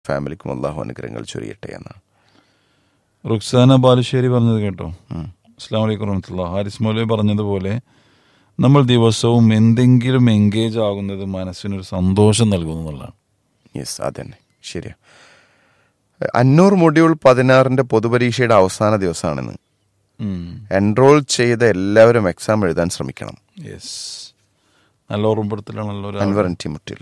ഫാമിലിക്കും അള്ളാഹു അനുഗ്രഹങ്ങൾ ചൊരിയട്ടെ എന്നാണ് റുക്സാന ബാലുശ്ശേരി പറഞ്ഞത് കേട്ടോ ഉം. അസ്സാം വലൈക്കും വറഹമത്തുള്ള ഹാരിസ് മൗലവി പറഞ്ഞതുപോലെ നമ്മൾ ദിവസവും എന്തെങ്കിലും എൻഗേജ് ആകുന്നത് മനസ്സിനൊരു സന്തോഷം നൽകുന്നു എന്നുള്ളതാണ് യെസ് അതന്നെ ശരിയാ അന്നൂർ മൊഡ്യൂൾ പതിനാറിന്റെ പൊതുപരീക്ഷയുടെ അവസാന ദിവസമാണെന്ന് എൻറോൾ ചെയ്ത എല്ലാവരും എക്സാം എഴുതാൻ ശ്രമിക്കണം യെസ് നല്ല ഓർമ്മപ്പെടുത്തലാണല്ലോ ഒരു അൻവർ എൻ ടിമുട്ടിൽ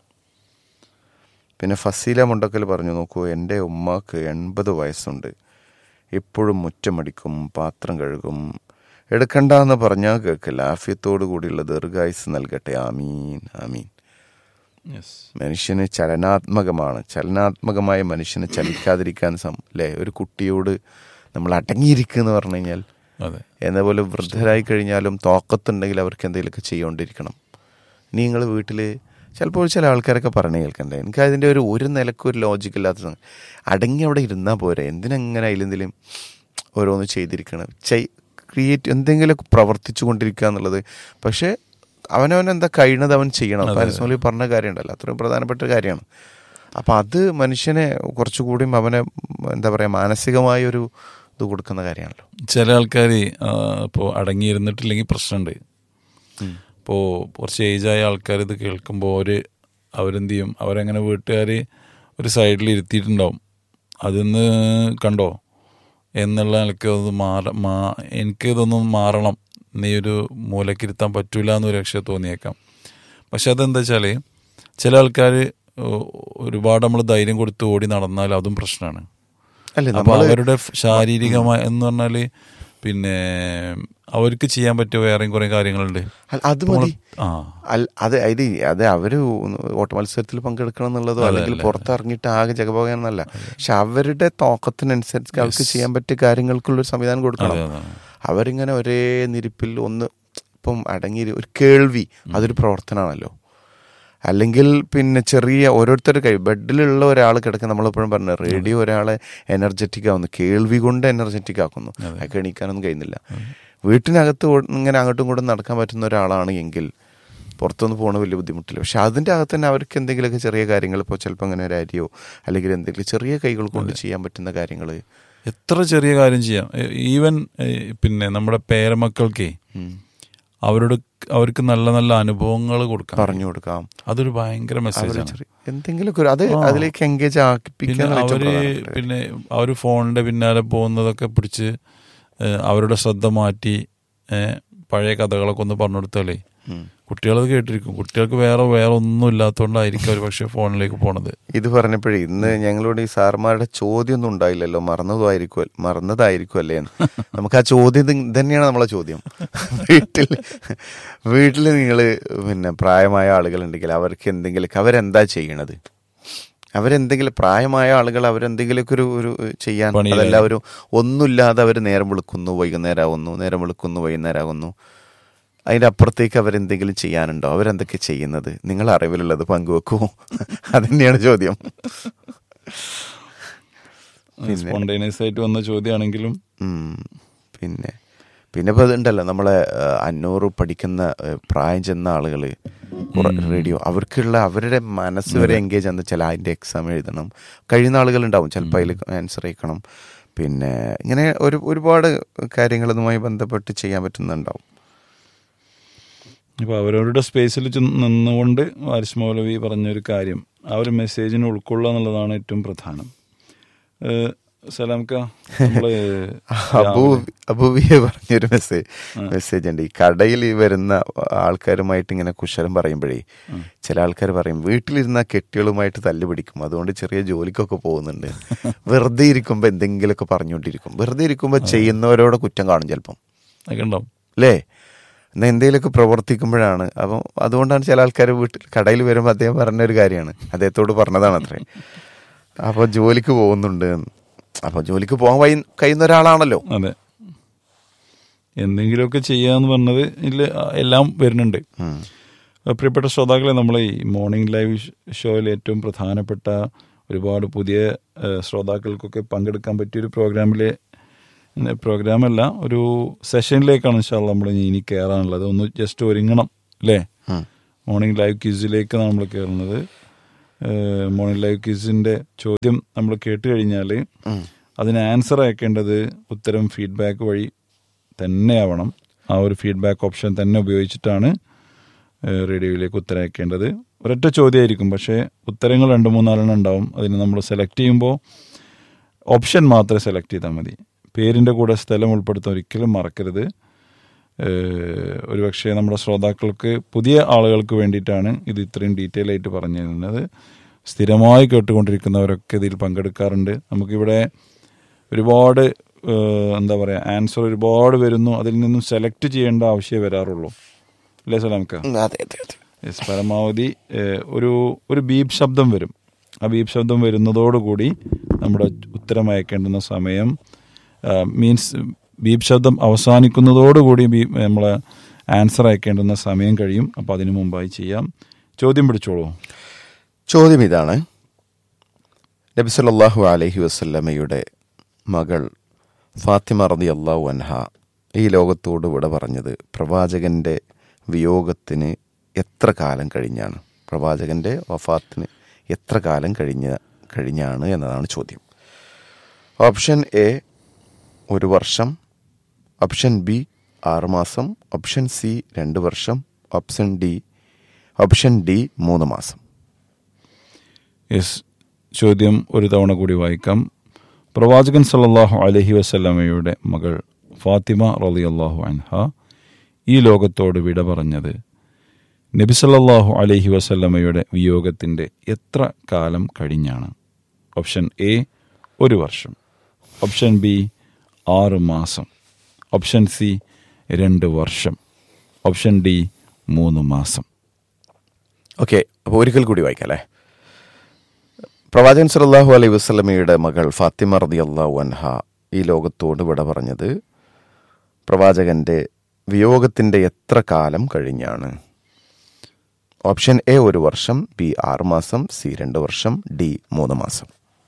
പിന്നെ ഫസീല മുണ്ടക്കൽ പറഞ്ഞു നോക്കൂ എൻ്റെ ഉമ്മാക്ക് എൺപത് വയസ്സുണ്ട് ഇപ്പോഴും മുറ്റമടിക്കും പാത്രം കഴുകും എടുക്കണ്ടെന്ന് പറഞ്ഞാൽ കേൾക്കില്ല ആഫ്യത്തോടു കൂടിയുള്ള ദീർഘായുസ് നൽകട്ടെ ആമീൻ ആമീൻ യെസ് മനുഷ്യന് ചലനാത്മകമാണ് ചലനാത്മകമായ മനുഷ്യന് ചലിക്കാതിരിക്കാൻ സം അല്ലേ ഒരു കുട്ടിയോട് നമ്മൾ അടങ്ങിയിരിക്കുക എന്ന് പറഞ്ഞു കഴിഞ്ഞാൽ അതെ എന്ന പോലെ വൃദ്ധരായി കഴിഞ്ഞാലും തോക്കത്തുണ്ടെങ്കിൽ അവർക്ക് എന്തെങ്കിലുമൊക്കെ ചെയ്തുകൊണ്ടിരിക്കണം ഇനി നിങ്ങൾ വീട്ടിൽ ചിലപ്പോൾ ചില ആൾക്കാരൊക്കെ പറഞ്ഞു കേൾക്കണ്ടേ എനിക്ക് അതിൻ്റെ ഒരു ഒരു നിലക്കും ഒരു ലോജിക്ക് ഇല്ലാത്ത സംഗതി. അടങ്ങി അവിടെ ഇരുന്നാൽ പോരെ എന്തിനെങ്ങനെ അതിലെന്തെങ്കിലും ഓരോന്ന് ചെയ്തിരിക്കണം ചെയ് ക്രിയേറ്റ് എന്തെങ്കിലുമൊക്കെ പ്രവർത്തിച്ചു കൊണ്ടിരിക്കുക എന്നുള്ളത് പക്ഷേ അവനവൻ എന്താ കഴിയുന്നത് അവൻ ചെയ്യണം അപ്പം അലിസ്മലി പറഞ്ഞ കാര്യമുണ്ടല്ലോ അത്രയും പ്രധാനപ്പെട്ട കാര്യമാണ് അപ്പം അത് മനുഷ്യനെ കുറച്ചുകൂടിയും അവനെ എന്താ പറയുക മാനസികമായ ഒരു ഇത് കൊടുക്കുന്ന കാര്യമാണല്ലോ ചില ആൾക്കാർ ഇപ്പോൾ അടങ്ങിയിരുന്നിട്ടില്ലെങ്കിൽ പ്രശ്നമുണ്ട് ഇപ്പോൾ കുറച്ച് ഏജായ ആൾക്കാർ ഇത് കേൾക്കുമ്പോൾ അവർ അവരെന്ത് ചെയ്യും അവരങ്ങനെ വീട്ടുകാർ ഒരു സൈഡിൽ ഇരുത്തിയിട്ടുണ്ടാവും അതിന്ന് കണ്ടോ എന്നുള്ള നിലയ്ക്ക് അത് മാറ മാ എനിക്ക് ഇതൊന്നും മാറണം നീ ഒരു മൂലക്കിരുത്താൻ പറ്റൂല എന്ന് രക്ഷ തോന്നിയേക്കാം പക്ഷെ അതെന്താ വെച്ചാൽ ചില ആൾക്കാർ ഒരുപാട് നമ്മൾ ധൈര്യം കൊടുത്ത് ഓടി നടന്നാൽ അതും പ്രശ്നമാണ് അല്ലേ അപ്പൊ നമ്മൾ അവരുടെ ഫ് ശാരീരികമായ എന്ന് പറഞ്ഞാല് പിന്നെ അവർക്ക് ചെയ്യാൻ പറ്റിയ വേറെയും കുറെ കാര്യങ്ങളുണ്ട് അത് മതി ആ അൽ- അത് അത് അത് അവര് ഓട്ട മത്സരത്തിൽ പങ്കെടുക്കണം എന്നുള്ളതോ അല്ലെങ്കിൽ പുറത്തിറങ്ങിയിട്ട് ആകെ ജഗപോകാൻ എന്നല്ല പക്ഷെ അവരുടെ തോക്കത്തിനനുസരിച്ച് അവർക്ക് ചെയ്യാൻ പറ്റിയ കാര്യങ്ങൾക്കുള്ള ഒരു സംവിധാനം കൊടുക്കണം അതെ, അതെ. അവരിങ്ങനെ ഒരേ നിരിപ്പിൽ ഒന്ന് ഇപ്പം അടങ്ങി ഒരു കേൾവി അതൊരു പ്രവർത്തനമാണല്ലോ അല്ലെങ്കിൽ പിന്നെ ചെറിയ ഓരോരുത്തരുടെ കൈ ബെഡിലുള്ള ഒരാൾ കിടക്കുന്ന നമ്മളെപ്പോഴും പറഞ്ഞു റേഡിയോ ഒരാളെ എനർജറ്റിക് ആവുന്നു കേൾവി കൊണ്ട് എനർജറ്റിക് ആക്കുന്നു അതൊക്കെ എണീക്കാനൊന്നും കഴിയുന്നില്ല വീട്ടിനകത്ത് ഓ- ഇങ്ങനെ അങ്ങോട്ടും ഇങ്ങോട്ടും നടക്കാൻ പറ്റുന്ന ഒരാളാണ് എങ്കിൽ പുറത്തൊന്ന് പോകണ വലിയ ബുദ്ധിമുട്ടില്ല പക്ഷെ അതിൻ്റെ അകത്ത് തന്നെ അവർക്ക് എന്തെങ്കിലുമൊക്കെ ചെറിയ കാര്യങ്ങൾ ഇപ്പോൾ ചിലപ്പോൾ അങ്ങനെ ഒരു അരിയോ അല്ലെങ്കിൽ എന്തെങ്കിലും ചെറിയ കൈകൾ കൊണ്ട് ചെയ്യാൻ പറ്റുന്ന കാര്യങ്ങൾ എത്ര ചെറിയ കാര്യം ചെയ്യാം എ- ഈവൻ എ, പിന്നെ നമ്മുടെ പേരമക്കൾക്കേ അവരോട് അവർക്ക് നല്ല നല്ല അനുഭവങ്ങൾ കൊടുക്കാം പറഞ്ഞു കൊടുക്കാം അതൊരു ഭയങ്കര അവര് മെസ്സേജാണ് ചെറിയ എന്തെങ്കിലുമൊക്കെ ഒരു അത് അതിലേക്ക് എൻഗേജ് പിന്നെ ആക്കിപ്പിക്കാൻ അവര് പിന്നെ അവർ ഫോണിന്റെ പിന്നാലെ പോകുന്നതൊക്കെ പിടിച്ച് ഏ, അവരുടെ ശ്രദ്ധ മാറ്റി ഏ, പഴയ കഥകളൊക്കെ ഒന്ന് പറഞ്ഞു കൊടുത്താലേ കുട്ടികളത് കേട്ടിരിക്കും കുട്ടികൾക്ക് വേറെ വേറെ ഒന്നും ഇല്ലാത്തതുകൊണ്ടായിരിക്കും അവർ പക്ഷെ ഫോണിലേക്ക് പോണത് ഇത് പറഞ്ഞപ്പോഴേ ഇന്ന് ഞങ്ങളോട് ഈ സാർമാരുടെ ചോദ്യം ഒന്നും ഉണ്ടായില്ലല്ലോ മറന്നതായിരിക്കും മറന്നതായിരിക്കും അല്ലേ എന്ന് നമുക്ക് ആ ചോദ്യം ഇത് തന്നെയാണ് നമ്മളെ ചോദ്യം വീട്ടിൽ വീട്ടിൽ നിങ്ങൾ പിന്നെ പ്രായമായ ആളുകളുണ്ടെങ്കിൽ അവർക്ക് എന്തെങ്കിലുമൊക്കെ അവരെന്താ ചെയ്യണത് അവരെന്തെങ്കിലും പ്രായമായ ആളുകൾ അവരെന്തെങ്കിലുമൊക്കെ ഒരു ഒരു ചെയ്യാൻ പണിയിലായി. അതെല്ലാവരും ഒന്നുമില്ലാതെ അവർ നേരം വിളിക്കുന്നു വൈകുന്നേരം ആകുന്നു നേരം വിളിക്കുന്നു വൈകുന്നേരം ആകുന്നു അതിൻ്റെ അപ്പുറത്തേക്ക് അവരെന്തെങ്കിലും ചെയ്യാനുണ്ടോ അവരെന്തൊക്കെ ചെയ്യുന്നത് നിങ്ങൾ അറിവിലുള്ളത് പങ്കുവെക്കുമോ അതന്നെയാണ് ചോദ്യം സ്പോണ്ടേനിയസ് ആയിട്ട് വന്ന ചോദ്യമാണെങ്കിലും ഉം. പിന്നെ പിന്നെ ഇപ്പോൾ അതുണ്ടല്ലോ നമ്മളെ ആ, അഞ്ഞൂറ് പഠിക്കുന്ന ആ, പ്രായം ചെന്ന ആളുകൾ റേഡിയോ അവർക്കുള്ള അവരുടെ മനസ്സ് വരെ എൻഗേജ് ആണ് ചില അതിൻ്റെ എക്സാം എഴുതണം കഴിയുന്ന ആളുകളുണ്ടാവും ചിലപ്പോൾ അതിൽ ആൻസർ അയക്കണം പിന്നെ ഇങ്ങനെ ഒരു ഒരുപാട് കാര്യങ്ങൾ ഇതുമായി ബന്ധപ്പെട്ട് ചെയ്യാൻ പറ്റുന്നുണ്ടാവും ഇപ്പോൾ അവരവരുടെ സ്പേസിൽ നിന്നുകൊണ്ട് വാരിസ് മൗലവി പറഞ്ഞൊരു കാര്യം ആ ഒരു മെസ്സേജിനെ ഉൾക്കൊള്ളുക എന്നുള്ളതാണ് ഏറ്റവും പ്രധാനം ഏഹ് സലാംക്ക നമ്മള് അബൂ അബൂബിയെ പറഞ്ഞൊരു മെസ്സേജ് മെസ്സേജ് ഉണ്ട് ഈ കടയിൽ ഈ വരുന്ന ആൾക്കാരുമായിട്ട് ഇങ്ങനെ കുശലം പറയുമ്പോഴേ ചില ആൾക്കാർ പറയും വീട്ടിലിരുന്ന കെട്ടികളുമായിട്ട് തല്ല് പിടിക്കും അതുകൊണ്ട് ചെറിയ ജോലിക്കൊക്കെ പോകുന്നുണ്ട് വെറുതെ ഇരിക്കുമ്പോൾ എന്തെങ്കിലുമൊക്കെ പറഞ്ഞുകൊണ്ടിരിക്കും വെറുതെ ഇരിക്കുമ്പോൾ ചെയ്യുന്നവരോട് കുറ്റം കാണും ചിലപ്പം അതൊക്കെ ഉണ്ടാവും അല്ലേ എന്നാൽ എന്തെങ്കിലുമൊക്കെ പ്രവർത്തിക്കുമ്പോഴാണ് അപ്പം അതുകൊണ്ടാണ് ചില ആൾക്കാർ വീട്ടിൽ കടയിൽ വരുമ്പോൾ അദ്ദേഹം പറഞ്ഞ ഒരു കാര്യമാണ് അദ്ദേഹത്തോട് പറഞ്ഞതാണ് അത്രേ അപ്പോൾ ജോലിക്ക് പോകുന്നുണ്ട് അപ്പോൾ ജോലിക്ക് പോകാൻ വൈ കഴിയുന്ന ഒരാളാണല്ലോ അതെ എന്തെങ്കിലുമൊക്കെ ചെയ്യാന്ന് പറഞ്ഞത് ഇതിൽ എല്ലാം വരുന്നുണ്ട് ഉം. പ്രിയപ്പെട്ട ശ്രോതാക്കളെ നമ്മൾ ഈ മോർണിംഗ് ലൈവ് ഷോയിൽ ഏറ്റവും പ്രധാനപ്പെട്ട ഒരുപാട് പുതിയ ഏഹ്, ശ്രോതാക്കൾക്കൊക്കെ പങ്കെടുക്കാൻ പറ്റിയൊരു പ്രോഗ്രാമിലെ പ്രോഗ്രാമല്ല ഒരു സെഷനിലേക്കാണ് ഇൻഷാല്ല നമ്മൾ ഇനി കയറാനുള്ളത് ഒന്ന് ജസ്റ്റ് ഒരുങ്ങണം അല്ലേ ഉം. മോർണിംഗ് ലൈവ് ക്യൂസിലേക്ക് നമ്മൾ കയറുന്നത് മോർണിംഗ് ലൈവ് ക്വിസിന്റെ ചോദ്യം നമ്മൾ കേട്ട് കഴിഞ്ഞാൽ അതിന് ആൻസർ അയക്കേണ്ടത് ഉത്തരം ഫീഡ്ബാക്ക് വഴി തന്നെ ആവണം ആ ഒരു ഫീഡ്ബാക്ക് ഓപ്ഷൻ തന്നെ ഉപയോഗിച്ചിട്ടാണ് ഏഹ്, റേഡിയോയിലേക്ക് ഉത്തരം അയക്കേണ്ടത് ഒരൊറ്റ ചോദ്യമായിരിക്കും പക്ഷേ ഉത്തരങ്ങൾ രണ്ട് മൂന്നാലെണ്ണം ഉണ്ടാവും അതിന് നമ്മൾ സെലക്ട് ചെയ്യുമ്പോൾ ഓപ്ഷൻ മാത്രമേ സെലക്ട് ചെയ്താൽ മതി പേരിൻ്റെ കൂടെ സ്ഥലം ഉൾപ്പെടുത്താൻ ഒരിക്കലും മറക്കരുത് ഏഹ്, ഒരുപക്ഷെ നമ്മുടെ ശ്രോതാക്കൾക്ക് പുതിയ ആളുകൾക്ക് വേണ്ടിയിട്ടാണ് ഇത് ഇത്രയും ഡീറ്റെയിൽ ആയിട്ട് പറഞ്ഞു തരുന്നത് സ്ഥിരമായി കേട്ടുകൊണ്ടിരിക്കുന്നവരൊക്കെ ഇതിൽ പങ്കെടുക്കാറുണ്ട് നമുക്കിവിടെ ഒരുപാട് ഏഹ്, എന്താ പറയുക ആൻസർ ഒരുപാട് വരുന്നു അതിൽ നിന്നും സെലക്ട് ചെയ്യേണ്ട ആവശ്യമേ വരാറുള്ളൂ അല്ലേ സലാംക്ക ഉം, അതെ അതെ അതെ യെസ് പരമാവധി ഏഹ്, ഒരു ഒരു ബീപ് ശബ്ദം വരും ആ ബീപ് ശബ്ദം വരുന്നതോടുകൂടി നമ്മുടെ ഉത്തരം അയക്കേണ്ടുന്ന സമയം മീൻസ് ബീപ് ശബ്ദം അവസാനിക്കുന്നതോടുകൂടി ബീ നമ്മളെ ആൻസർ അയക്കേണ്ടുന്ന സമയം കഴിയും അപ്പോൾ അതിനു മുമ്പായി ചെയ്യാം ചോദ്യം പിടിച്ചോളൂ ചോദ്യം ഇതാണ് നബി സല്ലല്ലാഹു അലൈഹി വസല്ലമയുടെ മകൾ ഫാത്തിമ റതി അള്ളാഹു അൻഹ ഈ ലോകത്തോട് വിട പറഞ്ഞത് പ്രവാചകന്റെ വിയോഗത്തിന് എത്ര കാലം കഴിഞ്ഞാണ് പ്രവാചകന്റെ വഫാത്തിന് എത്ര കാലം കഴിഞ്ഞ കഴിഞ്ഞാണ് എന്നതാണ് ചോദ്യം ഓപ്ഷൻ എ ഒരു വർഷം ഓപ്ഷൻ ബി ആറുമാസം ഓപ്ഷൻ സി രണ്ട് വർഷം ഓപ്ഷൻ ഡി ഓപ്ഷൻ ഡി മൂന്ന് മാസം യെസ് ചോദ്യം ഒരു തവണ കൂടി വായിക്കാം പ്രവാചകൻ സല്ലല്ലാഹു അലൈഹി വസല്ലമയുടെ മകൾ ഫാത്തിമ റളിയല്ലാഹു അൻഹ ഈ ലോകത്തോട് വിട പറഞ്ഞത് നബി സല്ലല്ലാഹു അലൈഹി വസല്ലമയുടെ വിയോഗത്തിൻ്റെ എത്ര കാലം കഴിഞ്ഞാണ് ഓപ്ഷൻ എ ഒരു വർഷം ഓപ്ഷൻ ബി ആറ് മാസം ഓപ്ഷൻ സി രണ്ട് വർഷം ഓപ്ഷൻ ഡി മൂന്ന് മാസം ഓക്കെ അപ്പോൾ ഒരിക്കൽ കൂടി വായിക്കാം അല്ലേ പ്രവാചകൻ സല്ലല്ലാഹു അലൈഹി വസല്ലമയുടെ മകൾ ഫാത്തിമ റതി അള്ളാഹു അൻഹ ഈ ലോകത്തോട് വിട പറഞ്ഞത് പ്രവാചകന്റെ വിയോഗത്തിന്റെ എത്ര കാലം കഴിഞ്ഞാണ് ഓപ്ഷൻ എ ഒരു വർഷം ബി ആറ് മാസം സി രണ്ട് വർഷം ഡി മൂന്ന് മാസം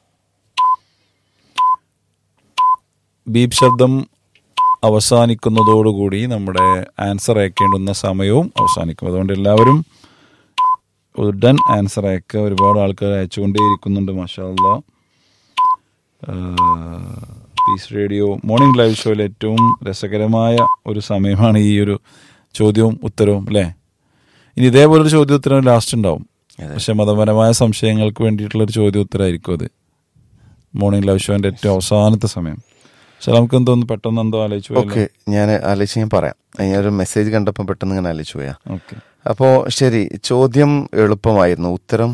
ബീപ് ശബ്ദം അവസാനിക്കുന്നതോടുകൂടി നമ്മുടെ ആൻസർ അയക്കേണ്ടുന്ന സമയവും അവസാനിക്കും അതുകൊണ്ട് എല്ലാവരും ഉടൻ ആൻസർ അയക്കുക ഒരുപാട് ആൾക്കാർ അയച്ചുകൊണ്ടേയിരിക്കുന്നുണ്ട് മാഷാല്ല പീസ് റേഡിയോ മോർണിംഗ് ലൈവ് ഷോയിൽ ഏറ്റവും രസകരമായ ഒരു സമയമാണ് ഈ ഒരു ചോദ്യവും ഉത്തരവും അല്ലേ ഇനി ഇതേപോലൊരു ചോദ്യോത്തരം ലാസ്റ്റ് ഉണ്ടാവും പക്ഷെ മതപരമായ സംശയങ്ങൾക്ക് വേണ്ടിയിട്ടുള്ള ഒരു ചോദ്യോത്തരമായിരിക്കും അത് മോർണിംഗ് ലൈവ് ഷോന്റെ ഏറ്റവും അവസാനത്തെ സമയം പക്ഷെ നമുക്ക് എന്തോന്ന് പെട്ടെന്ന് എന്തോ ആലോചിച്ചു പോയല്ലോ. ഓക്കെ ഞാൻ ആലോചിച്ച് ഞാൻ പറയാം ഞാനൊരു മെസ്സേജ് കണ്ടപ്പോൾ പെട്ടെന്ന് ഇങ്ങനെ ആലോചിച്ചു പോയാ ഓക്കെ അപ്പോൾ ശരി ചോദ്യം എളുപ്പമായിരുന്നു ഉത്തരം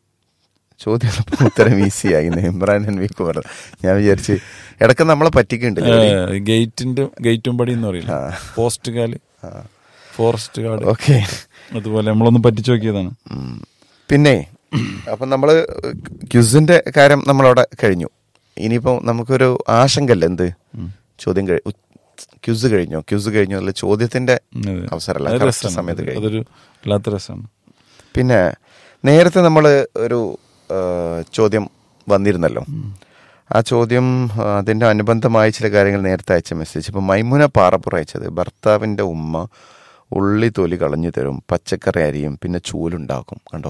ചോദ്യം എളുപ്പം ഉത്തരം ഈസി ആയി ഇമ്രാൻ ഹൻവിക്ക് പറഞ്ഞു ഞാൻ വിചാരിച്ച് ഇടയ്ക്ക് നമ്മളെ പറ്റിക്കുന്നുണ്ട് ഏഹ്, ഗേറ്റിന്റെ ഗേറ്റും പടി എന്ന് പറയില്ല പോസ്റ്റ് കാല് ഫോറസ്റ്റ് കാർഡ് ഓക്കെ അതുപോലെ നമ്മളൊന്ന് പറ്റിച്ചു നോക്കിയതാണ് പിന്നെ അപ്പം നമ്മൾ ക്യുസിന്റെ കാര്യം നമ്മളവിടെ കഴിഞ്ഞു ഇനിയിപ്പോൾ നമുക്കൊരു ആശങ്കല്ല എന്ത് ചോദ്യം കഴി ക്യുസ് കഴിഞ്ഞോ ക്യുസ് കഴിഞ്ഞോ അല്ല ചോദ്യത്തിന്റെ അതെ. അവസരമല്ല അത് correct രസാണ്. സമയത്ത് കഴിഞ്ഞു അതൊരു വല്ലാത്ത രസമാണ് പിന്നെ നേരത്തെ നമ്മൾ ഒരു ആ, ചോദ്യം വന്നിരുന്നല്ലോ ആ ചോദ്യം ആ, അതിന്റെ അനുബന്ധമായ ചില കാര്യങ്ങൾ നേരത്തെ അയച്ച മെസ്സേജ് ഇപ്പം മൈമുന പാറപ്പുറ അയച്ചത് ഭർത്താവിന്റെ ഉമ്മ ഉള്ളി തൊലി കളഞ്ഞു തരും പച്ചക്കറി അരിയും പിന്നെ ചൂലുണ്ടാക്കും കണ്ടോ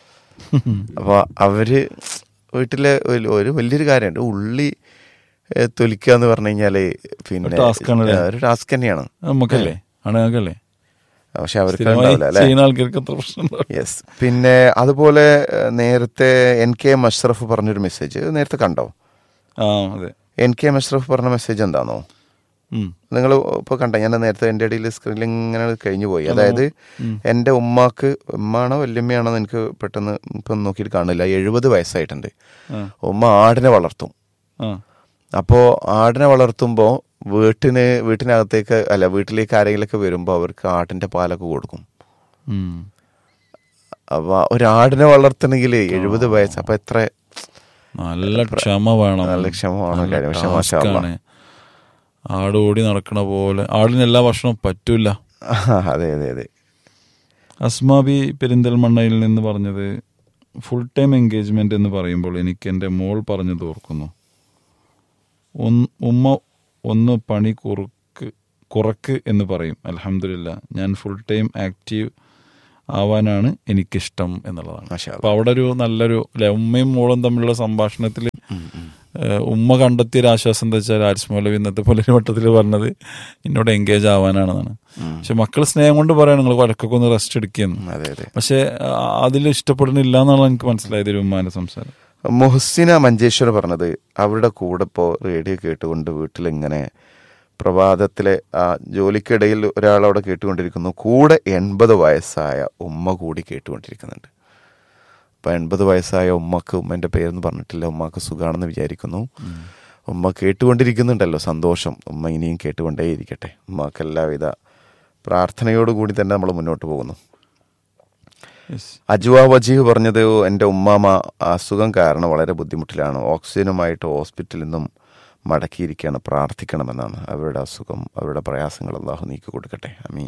അപ്പോൾ അവര് വീട്ടിലെ ഒരു ഒരു വലിയൊരു കാര്യമുണ്ട് ഉള്ളി ഏ, തൊലിക്കുക എന്ന് പറഞ്ഞു കഴിഞ്ഞാല് പിന്നെ ഒരു task ആണല്ലേ? ആ, ഒരു ടാസ്ക് തന്നെയാണ് നമുക്കല്ലേ ആണുങ്ങൾക്കല്ലേ പക്ഷെ അവർക്ക് സ്ഥിരമായി ഉണ്ടാവില്ല അല്ലെ ചെയ്യുന്ന ആൾക്കാർക്ക് അത്ര പ്രശ്നം ഉണ്ടാവില്ല. യെസ് പിന്നെ അതുപോലെ ഏഹ്, നേരത്തെ എൻ കെ മഷ്റഫ് പറഞ്ഞൊരു മെസ്സേജ് നേരത്തെ കണ്ടോ ആ അതെ എൻ കെ മഷ്റഫ് പറഞ്ഞ മെസ്സേജ് എന്താണോ ഉം. നിങ്ങൾ ഇപ്പോൾ കണ്ട ഞാൻ നേരത്തെ എൻ്റെ ഇടയിൽ സ്ക്രീനിൽ ഇങ്ങനെ കഴിഞ്ഞു പോയി അതായത് എൻ്റെ ഉമ്മാക്ക് ഉമ്മാണോ വല്യമ്മയാണോ എന്ന് എനിക്ക് പെട്ടെന്ന് ഇപ്പം നോക്കിയിട്ട് കാണില്ല എഴുപത് വയസ്സായിട്ടുണ്ട് ആ. ഉമ്മ ആടിനെ വളർത്തും ആ അപ്പോൾ ആടിനെ വളർത്തുമ്പോൾ വീട്ടിന് വീട്ടിനകത്തേക്ക് അല്ല വീട്ടിലേക്ക് ആരെങ്കിലുമൊക്കെ വരുമ്പോൾ അവർക്ക് ആട്ടിൻ്റെ പാലൊക്കെ കൊടുക്കും ഉം. അപ്പോൾ ഒരു ആടിനെ വളർത്തണമെങ്കിൽ എഴുപത് വയസ്സ് അപ്പം എത്ര നല്ല ക്ഷമ വേണം നല്ല ക്ഷമ വേണം നല്ല കാര്യം. പക്ഷെ മാഷാ അല്ലാ. ടാസ്ക്കാണ്. ആട് ഓടി നടക്കണ പോലെ ആടിന് എല്ലാ ഭക്ഷണവും പറ്റൂല അതെ അതെ അതെ അസ്മാബി പെരിന്തൽമണ്ണയിൽ നിന്ന് പറഞ്ഞത് ഫുൾ ടൈം എൻഗേജ്മെന്റ് എന്ന് പറയുമ്പോൾ എനിക്ക് എൻ്റെ മോൾ പറഞ്ഞത് ഓർക്കുന്നു ഒന്ന് ഉമ്മ ഒന്ന് പണി കുറുക്ക് കുറക്ക് എന്ന് പറയും അലഹമില്ല ഞാൻ ഫുൾ ടൈം ആക്റ്റീവ് ആവാനാണ് എനിക്കിഷ്ടം എന്നുള്ളതാണ് മാഷാ അല്ലാ. അപ്പൊ അവിടെ ഒരു നല്ലൊരു അല്ലെ ഉമ്മയും മോളും തമ്മിലുള്ള സംഭാഷണത്തിൽ ഉമ്മ കണ്ടെത്തിയ ഒരു ആശ്വാസം എന്താ വെച്ചാൽ ആരിസ് മൗലവി ഇന്നത്തെ പോലെ ഒരു വട്ടത്തിൽ പറഞ്ഞത് എന്നോട് എൻഗേജ് ആവാനാണെന്നാണ് പക്ഷെ മക്കൾ സ്നേഹം കൊണ്ട് പറയണം നിങ്ങൾ വഴക്കൊക്കെ ഒന്ന് റെസ്റ്റ് എടുക്കുകയെന്ന് അതെ അതെ പക്ഷെ അതിൽ ഇഷ്ടപ്പെടുന്നില്ല എന്നുള്ള എനിക്ക് മനസ്സിലായത് ഒരു ഉമ്മാന്റെ സംസാരം മുഹസിന മഞ്ചേശ്വർ പറഞ്ഞത് അവരുടെ കൂടെ ഇപ്പോൾ റേഡിയോ കേട്ടുകൊണ്ട് വീട്ടിലിങ്ങനെ പ്രഭാതത്തിലെ ആ ജോലിക്കിടയിൽ ഒരാളവിടെ കേട്ടുകൊണ്ടിരിക്കുന്നു കൂടെ എൺപത് വയസ്സായ ഉമ്മ കൂടി കേട്ടുകൊണ്ടിരിക്കുന്നുണ്ട് അപ്പം എൺപത് വയസ്സായ ഉമ്മക്ക് ഉമ്മൻ്റെ പേരെന്ന് പറഞ്ഞിട്ടില്ല ഉമ്മക്ക് സുഖാണെന്ന് വിചാരിക്കുന്നു ഉമ്മ കേട്ടുകൊണ്ടിരിക്കുന്നുണ്ടല്ലോ സന്തോഷം ഉമ്മ ഇനിയും കേട്ടുകൊണ്ടേയിരിക്കട്ടെ ഉമ്മക്ക് എല്ലാവിധ പ്രാർത്ഥനയോടുകൂടി തന്നെ നമ്മൾ മുന്നോട്ട് പോകുന്നു അജുവ വജീഹ് പറഞ്ഞത് എൻ്റെ ഉമ്മാമ അസുഖം കാരണം വളരെ ബുദ്ധിമുട്ടിലാണ് ഓക്സിജനുമായിട്ട് ഹോസ്പിറ്റലിൽ നിന്നും മടക്കിയിരിക്കുകയാണ് പ്രാർത്ഥിക്കണമെന്നാണ് അവരുടെ അസുഖം അവരുടെ പ്രയാസങ്ങൾ അള്ളാഹു നീക്കി കൊടുക്കട്ടെ അമീൻ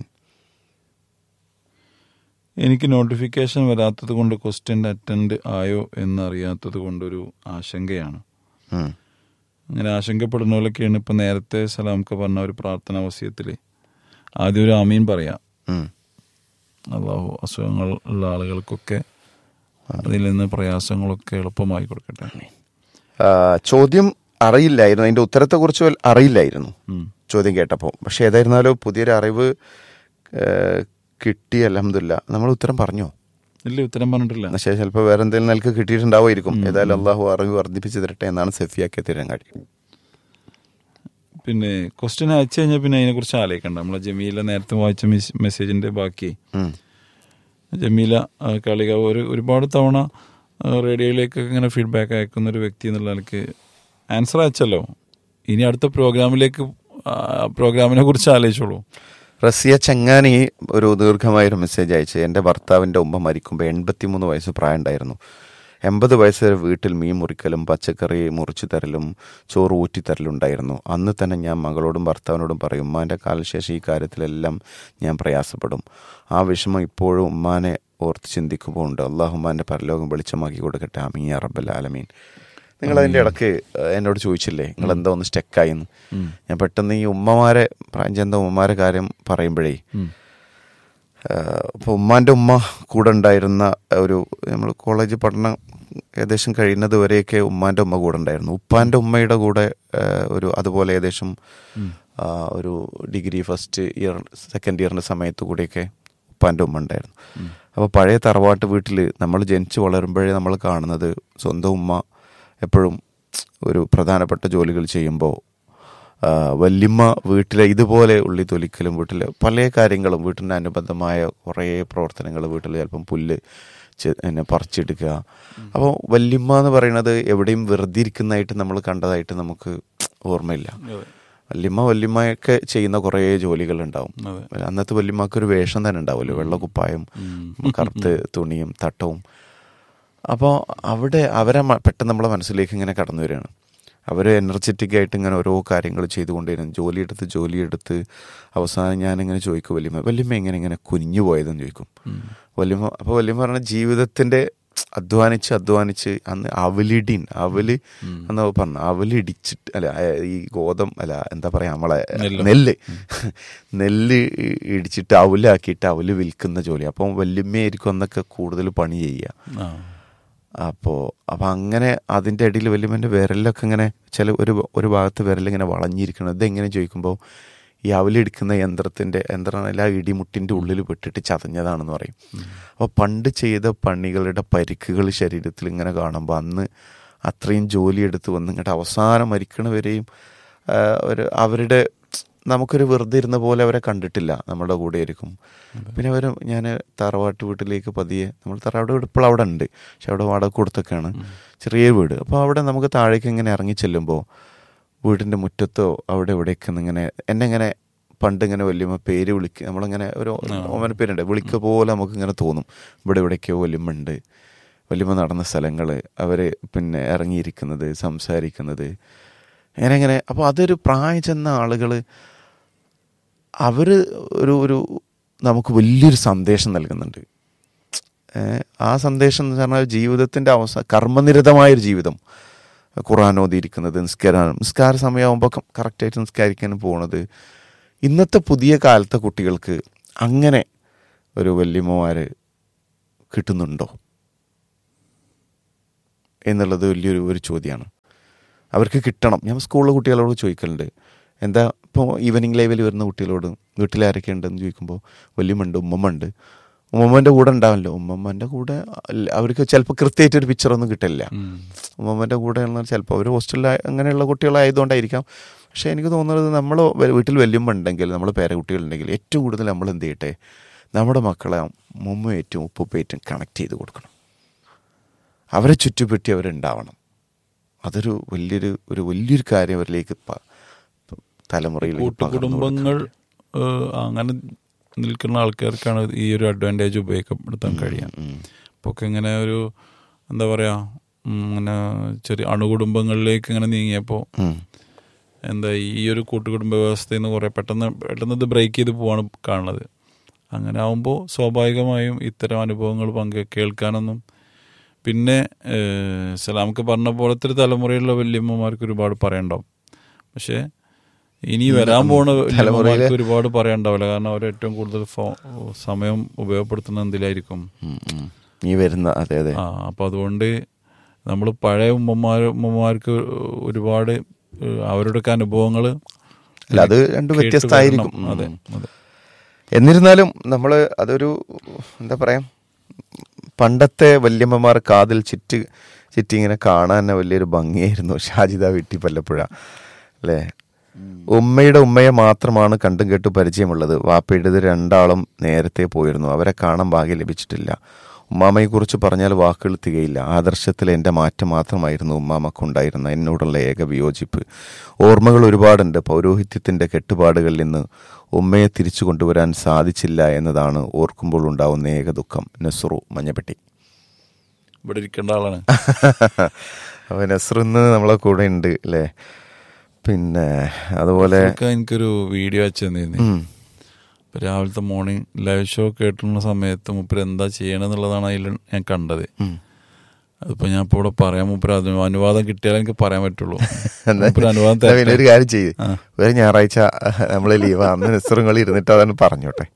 എനിക്ക് നോട്ടിഫിക്കേഷൻ വരാത്തത് കൊണ്ട് ക്വസ്റ്റ്യൻ അറ്റൻഡ് ആയോ എന്നറിയാത്തത് കൊണ്ടൊരു ആശങ്കയാണ് ഉം. അങ്ങനെ ആശങ്കപ്പെടുന്ന പോലൊക്കെയാണ് ഇപ്പൊ നേരത്തെ സലാംക്ക് പറഞ്ഞ ഒരു പ്രാർത്ഥനാ വസ്യത്തിൽ ആദ്യം ഒരു അമീൻ പറയാം ഉം. അള്ളാഹു അസുഖങ്ങൾ ഉള്ള ആളുകൾക്കൊക്കെ അതിൽ നിന്ന് പ്രയാസങ്ങളൊക്കെ എളുപ്പമായി കൊടുക്കട്ടെ ആ, ചോദ്യം അറിയില്ലായിരുന്നു അതിൻ്റെ ഉത്തരത്തെക്കുറിച്ച് വല്ല- അറിയില്ലായിരുന്നു ഉം. ചോദ്യം കേട്ടപ്പോൾ പക്ഷെ ഏതായിരുന്നാലും പുതിയൊരു അറിവ് ഏ, കിട്ടി അലഹമില്ല നമ്മൾ ഉത്തരം പറഞ്ഞോ ഇല്ല ഉത്തരം പറഞ്ഞിട്ടില്ല പക്ഷേ ചിലപ്പോൾ വേറെ എന്തെങ്കിലും നിലക്ക് കിട്ടിയിട്ടുണ്ടാവുമായിരിക്കും ഏതായാലും അള്ളാഹു അറിവ് വർദ്ധിപ്പിച്ച് തരട്ടെ എന്നാണ് സെഫിയാക്കിയ തിരങ്ങാടി പിന്നെ ക്വസ്റ്റ്യൻ അയച്ചു കഴിഞ്ഞാൽ പിന്നെ അതിനെക്കുറിച്ച് ആലോചിക്കണ്ട നമ്മളെ ജമീല നേരത്തെ വായിച്ച മെസ്- മെസ്സേജിന്റെ ബാക്കി ഉം. ജമീല ആ, കളിക ഒരു ഒരുപാട് തവണ ആ, റേഡിയോയിലേക്കൊക്കെ ഇങ്ങനെ ഫീഡ്ബാക്ക് അയക്കുന്ന ഒരു വ്യക്തി എന്നുള്ള നിലക്ക് ആൻസർ അയച്ചല്ലോ ഇനി അടുത്ത പ്രോഗ്രാമിലേക്ക് ആ, പ്രോഗ്രാമിനെ കുറിച്ച് ആലോചിച്ചോളൂ റസിയ ചങ്ങാനി ഒരു ദീർഘമായൊരു മെസ്സേജ് അയച്ചു എൻ്റെ ഭർത്താവിൻ്റെ ഉമ്മ മരിക്കുമ്പോൾ എൺപത്തിമൂന്ന് വയസ്സ് പ്രായം ഉണ്ടായിരുന്നു എൺപത് വയസ്സ് വരെ വീട്ടിൽ മീൻ മുറിക്കലും പച്ചക്കറി മുറിച്ചു തരലും ചോറ് ഊറ്റിത്തരലും ഉണ്ടായിരുന്നു അന്ന് തന്നെ ഞാൻ മകളോടും ഭർത്താവിനോടും പറയും ഉമ്മാൻ്റെ കാലശേഷം ഈ കാര്യത്തിലെല്ലാം ഞാൻ പ്രയാസപ്പെടും ആ വിഷമം ഇപ്പോഴും ഉമ്മാനെ ഓർത്ത് ചിന്തിക്കുമ്പോൾ ഉണ്ട് അള്ളാഹു ഉമ്മാൻ്റെ പരലോകം വെളിച്ചമാക്കി കൊടുക്കട്ടെ അമീ അറബൽ ആലമീൻ നിങ്ങൾ അതിൻ്റെ ഇടയ്ക്ക് ഏഹ്, എന്നോട് ചോദിച്ചില്ലേ നിങ്ങൾ എന്താ ഒന്ന് സ്റ്റെക്കായിന്ന് ഞാൻ പെട്ടെന്ന് ഈ ഉമ്മമാരെ പ്രായം ചെന്ന ഉമ്മമാരെ കാര്യം പറയുമ്പോഴേ ഇപ്പോൾ ഉമ്മാൻ്റെ ഉമ്മ കൂടെ ഉണ്ടായിരുന്ന ഒരു നമ്മൾ കോളേജ് പഠനം ഏകദേശം കഴിയുന്നത് വരെയൊക്കെ ഉമ്മാൻ്റെ ഉമ്മ കൂടെ ഉണ്ടായിരുന്നു ഉപ്പാൻ്റെ ഉമ്മയുടെ കൂടെ ഏഹ്, ഒരു അതുപോലെ ഏകദേശം ആ, ഒരു ഡിഗ്രി ഫസ്റ്റ് ഇയർ സെക്കൻഡ് ഇയറിൻ്റെ സമയത്ത് കൂടിയൊക്കെ ഉപ്പാൻ്റെ ഉമ്മ ഉണ്ടായിരുന്നു അപ്പോൾ പഴയ തറവാട്ട് വീട്ടിൽ നമ്മൾ ജനിച്ച് വളരുമ്പോഴേ നമ്മൾ കാണുന്നത് സ്വന്തം ഉമ്മ എപ്പോഴും ഒരു പ്രധാനപ്പെട്ട ജോലികൾ ചെയ്യുമ്പോൾ ആ, വല്യമ്മ വീട്ടിലെ ഇതുപോലെ ഉള്ളി തൊലിക്കലും വീട്ടിലെ പല കാര്യങ്ങളും വീട്ടിന് അനുബന്ധമായ കുറേ പ്രവർത്തനങ്ങൾ വീട്ടിൽ ചിലപ്പം പുല്ല് ചെ- പിന്നെ പറിച്ചെടുക്കുക അപ്പോൾ വല്യമ്മ എന്ന് പറയുന്നത് എവിടെയും വെറുതെ ഇരിക്കുന്നതായിട്ട് നമ്മൾ കണ്ടതായിട്ട് നമുക്ക് ഓർമ്മയില്ല വല്യമ്മ വല്യമ്മയൊക്കെ ചെയ്യുന്ന കുറേ ജോലികളുണ്ടാവും അന്നത്തെ വല്യമ്മക്ക് ഒരു വേഷം തന്നെ ഉണ്ടാവുമല്ലോ വെള്ളക്കുപ്പായം കറുത്ത് തുണിയും തട്ടവും അപ്പോൾ അവിടെ അവരെ മ- പെട്ടെന്ന് നമ്മളെ മനസ്സിലേക്ക് ഇങ്ങനെ കടന്നു വരികയാണ് അവർ എനർജറ്റിക് ആയിട്ട് ഇങ്ങനെ ഓരോ കാര്യങ്ങൾ ചെയ്തുകൊണ്ടിരുന്നു ജോലിയെടുത്ത് ജോലിയെടുത്ത് അവസാനം ഞാനിങ്ങനെ ചോദിക്കും വല്യമ്മ വല്യമ്മ എങ്ങനെ ഇങ്ങനെ കുഞ്ഞു പോയതെന്ന് ചോദിക്കും വല്യമ്മ അപ്പോൾ വല്യമ്മ പറഞ്ഞ ജീവിതത്തിൻ്റെ അധ്വാനിച്ച് അധ്വാനിച്ച് അന്ന് അവലിടിൻ അവല് എന്ന് പറഞ്ഞു അവലിടിച്ചിട്ട് അല്ല ആ, ഈ ഗോതം അല്ല എന്താ പറയാ നമ്മളെ നെല്ല് നെല്ല് ഇ- ഇടിച്ചിട്ട് അവലാക്കിയിട്ട് അവല് വിൽക്കുന്ന ജോലി അപ്പം വല്യമ്മയായിരിക്കും അന്നൊക്കെ കൂടുതൽ പണി ചെയ്യുക ആ. അപ്പോൾ അപ്പോൾ അങ്ങനെ അതിൻ്റെ ഇടയിൽ വല്യമ്മൻ്റെ വിരലൊക്കെ ഇങ്ങനെ ചില ഒരു ഒരു ഭാഗത്ത് വിരലിങ്ങനെ വളഞ്ഞിരിക്കണം ഇതെങ്ങനെ ചോദിക്കുമ്പോൾ ഈ അവലെടുക്കുന്ന യന്ത്രത്തിൻ്റെ യന്ത്രമാണ് ആ ഇടിമുട്ടിൻ്റെ ഉള്ളിൽ പെട്ടിട്ട് ചതഞ്ഞതാണെന്ന് പറയും അപ്പോൾ പണ്ട് ചെയ്ത പണികളുടെ പരിക്കുകൾ ശരീരത്തിൽ ഇങ്ങനെ കാണുമ്പോൾ അന്ന് അത്രയും ജോലിയെടുത്ത് വന്ന് ഇങ്ങോട്ട് അവസാനം മരിക്കണ വരെയും ആ, ഒരു അവരുടെ നമുക്കൊരു വെറുതെ ഇരുന്ന പോലെ അവരെ കണ്ടിട്ടില്ല നമ്മുടെ കൂടെ ആയിരിക്കും പിന്നെ അവർ ഞാൻ തറവാട്ട് വീട്ടിലേക്ക് പതിയെ നമ്മൾ തറവാട് വീട് ഇപ്പോൾ അവിടെ ഉണ്ട് പക്ഷെ അവിടെ വാടക കൊടുത്തൊക്കെയാണ് ചെറിയ വീട് അപ്പോൾ അവിടെ നമുക്ക് താഴേക്ക് ഇങ്ങനെ ഇറങ്ങി ചെല്ലുമ്പോൾ വീടിൻ്റെ മുറ്റത്തോ അവിടെ എവിടെയൊക്കെ ഇങ്ങനെ എന്നെ ഇങ്ങനെ പണ്ട് ഇങ്ങനെ വല്യമ്മ പേര് വിളിക്കുക നമ്മളിങ്ങനെ ഒരു ഓമന പേരുണ്ട് വിളിക്കുക പോലെ നമുക്ക് ഇങ്ങനെ തോന്നും ഇവിടെ എവിടെയൊക്കെയോ വല്യമ്മ ഉണ്ട് വല്യമ്മ നടന്ന സ്ഥലങ്ങൾ അവർ പിന്നെ ഇറങ്ങിയിരിക്കുന്നത് സംസാരിക്കുന്നത് അങ്ങനെ അങ്ങനെ അപ്പോൾ അതൊരു പ്രായം ചെന്ന ആളുകൾ അവർ ഒരു ഒരു നമുക്ക് വലിയൊരു സന്ദേശം നൽകുന്നുണ്ട് ഏഹ് ആ സന്ദേശം എന്ന് പറഞ്ഞാൽ ജീവിതത്തിൻ്റെ അവസാന കർമ്മനിരതമായൊരു ജീവിതം ഖുറാൻ ഓതിയിരിക്കുന്നത് നിസ്കാരം നിസ്കാര സമയമാകുമ്പോൾ കറക്റ്റായിട്ട് നിസ്കരിക്കാനും പോണത് ഇന്നത്തെ പുതിയ കാലത്തെ കുട്ടികൾക്ക് അങ്ങനെ ഒരു വല്യമ്മമാർ കിട്ടുന്നുണ്ടോ എന്നുള്ളത് വലിയൊരു ഒരു ചോദ്യമാണ് അവർക്ക് കിട്ടണം ഞാൻ സ്കൂളിലെ കുട്ടികളോട് ചോദിക്കലുണ്ട് എന്താ ഇപ്പോൾ ഈവനിങ് ലൈവിൽ വരുന്ന കുട്ടികളോട് വീട്ടിലാരൊക്കെ ഉണ്ടെന്ന് ചോദിക്കുമ്പോൾ വല്യമ്മണ്ട് ഉമ്മമ്മ ഉണ്ട് ഉമ്മമ്മൻ്റെ കൂടെ ഉണ്ടാവില്ല ഉമ്മമ്മൻ്റെ കൂടെ അല്ല- അവർക്ക് ചിലപ്പോൾ കൃത്യമായിട്ട് ഒരു പിക്ചറൊന്നും കിട്ടില്ല ഉമ്മമ്മൻ്റെ കൂടെ ഉള്ള ചിലപ്പോൾ അവർ ഹോസ്റ്റലിൽ അങ്ങനെയുള്ള കുട്ടികളായതുകൊണ്ടായിരിക്കാം പക്ഷേ എനിക്ക് തോന്നുന്നത് നമ്മൾ വീട്ടിൽ വല്യമ്മ ഉണ്ടെങ്കിൽ നമ്മൾ പേരക്കുട്ടികളുണ്ടെങ്കിൽ ഏറ്റവും കൂടുതൽ നമ്മൾ എന്ത് ചെയ്യട്ടെ നമ്മുടെ മക്കളെ മുമ്മയേറ്റും ഉപ്പുപ്പേറ്റും കണക്ട് ചെയ്ത് കൊടുക്കണം അവരെ ചുറ്റുപറ്റി അവരുണ്ടാവണം അതൊരു വലിയൊരു ഒരു വലിയൊരു കാര്യം അവരിലേക്ക് പ- പ- തലമുറയിലേക്ക് പകർന്നു കൂട്ടുകുടുംബങ്ങൾ ഏഹ്, അങ്ങനെ നിൽക്കുന്ന ആൾക്കാർക്കാണ് ഈ ഒരു അഡ്വാൻറ്റേജ് ഉപയോഗപ്പെടുത്താൻ കഴിയുക അപ്പോൾ ഒക്കെ ഇങ്ങനെ ഒരു എന്താ പറയാ ഉം, ഇങ്ങനെ ചെറിയ അണുകുടുംബങ്ങളിലേക്ക് ഇങ്ങനെ നീങ്ങിയപ്പോൾ ഉം. എന്താ ഈ ഒരു കൂട്ടുകുടുംബ വ്യവസ്ഥയിൽ നിന്ന് കുറേ പെട്ടെന്ന് പെട്ടെന്ന് ഇത് ബ്രേക്ക് ചെയ്ത് പോവാണ് കാണുന്നത് അങ്ങനെ ആവുമ്പോൾ സ്വാഭാവികമായും ഇത്തരം അനുഭവങ്ങൾ പങ്കെ കേൾക്കാനൊന്നും പിന്നെ ഏഹ്, സലാമക്ക് പറഞ്ഞ പോലത്തെ ഒരു തലമുറയിലുള്ള വല്യമ്മമാർക്ക് ഒരുപാട് പറയണ്ടാവും പക്ഷേ ഇനി വരാൻ പോണ വല്യമ്മമാർക്ക് ഒരുപാട് പറയാണ്ടാവില്ല കാരണം അവർ ഏറ്റവും കൂടുതൽ ഫോ- സമയം ഉപയോഗപ്പെടുത്തുന്ന എന്തിലായിരിക്കും ഉം, ഉം. ഈ വരുന്ന അതെ അതെ ആ അപ്പൊ അതുകൊണ്ട് നമ്മൾ പഴയ ഉമ്മമാർ ഉമ്മമാർക്ക് ഒരുപാട് ഏഹ്, അവരുടെയൊക്കെ അനുഭവങ്ങൾ അല്ല അത് രണ്ടും വ്യത്യസ്തമായിരിക്കും അതെ ഉം. അതെ എന്നിരുന്നാലും നമ്മൾ അതൊരു എന്താ പറയാ പണ്ടത്തെ വല്യമ്മമാർ കാതിൽ ചുറ്റി ചുറ്റി ഇങ്ങനെ കാണാൻ തന്നെ വലിയൊരു ഭംഗിയായിരുന്നു ഷാജിദ വീട്ടി പല്ലപ്പുഴ അല്ലേ ഉമ്മയുടെ ഉമ്മയെ മാത്രമാണ് കണ്ടും കേട്ടു പരിചയമുള്ളത് വാപ്പയുടേത് രണ്ടാളും നേരത്തെ പോയിരുന്നു അവരെ കാണാൻ ഭാഗ്യം ലഭിച്ചിട്ടില്ല ഉമ്മാമയെ കുറിച്ച് പറഞ്ഞാൽ വാക്കുകൾ തികയില്ല ആദർശത്തിൽ എൻ്റെ മാറ്റം മാത്രമായിരുന്നു ഉമ്മാമക്കുണ്ടായിരുന്ന എന്നോടുള്ള ഏക വിയോജിപ്പ് ഓർമ്മകൾ ഒരുപാടുണ്ട് പൗരോഹിത്യത്തിൻ്റെ കെട്ടുപാടുകളിൽ നിന്ന് ഉമ്മയെ തിരിച്ചു കൊണ്ടുവരാൻ സാധിച്ചില്ല എന്നതാണ് ഓർക്കുമ്പോൾ ഉണ്ടാവുന്ന ഏക ദുഃഖം നെസ്റു മഞ്ഞപ്പെട്ടി ഇവിടെ ഇരിക്കേണ്ട ആളാണ് അപ്പോൾ നെസ്റിന്ന് നമ്മളെ കൂടെ ഉണ്ട് അല്ലേ പിന്നെ അതുപോലെ ഒക്കെ എനിക്കൊരു വീഡിയോ അയച്ചു തന്നിരുന്നു ഉം. ഇപ്പൊ രാവിലത്തെ മോർണിംഗ് ലൈവ് ഷോ കേട്ടുള്ള സമയത്ത് മുപ്പര് എന്താ ചെയ്യണമെന്നുള്ളതാണ് അതിൽ ഞാൻ കണ്ടത് ഉം. അതിപ്പോ ഞാൻ ഇപ്പൊ ഇവിടെ പറയാൻ മുപ്പര് അതിന് അനുവാദം കിട്ടിയാലേ എനിക്ക് പറയാൻ പറ്റുള്ളൂ എന്നാ- മുപ്പര് അനുവാദം എന്നാ പിന്നെ തരട്ടെ. ഒരു കാര്യം ചെയ്ത് ആ. ഒരു ഞായറാഴ്ച നമ്മൾ ലീവ് അന്ന് നെസ്റുകൾ ഇരുന്നിട്ട് അതാണ് പറഞ്ഞോട്ടെ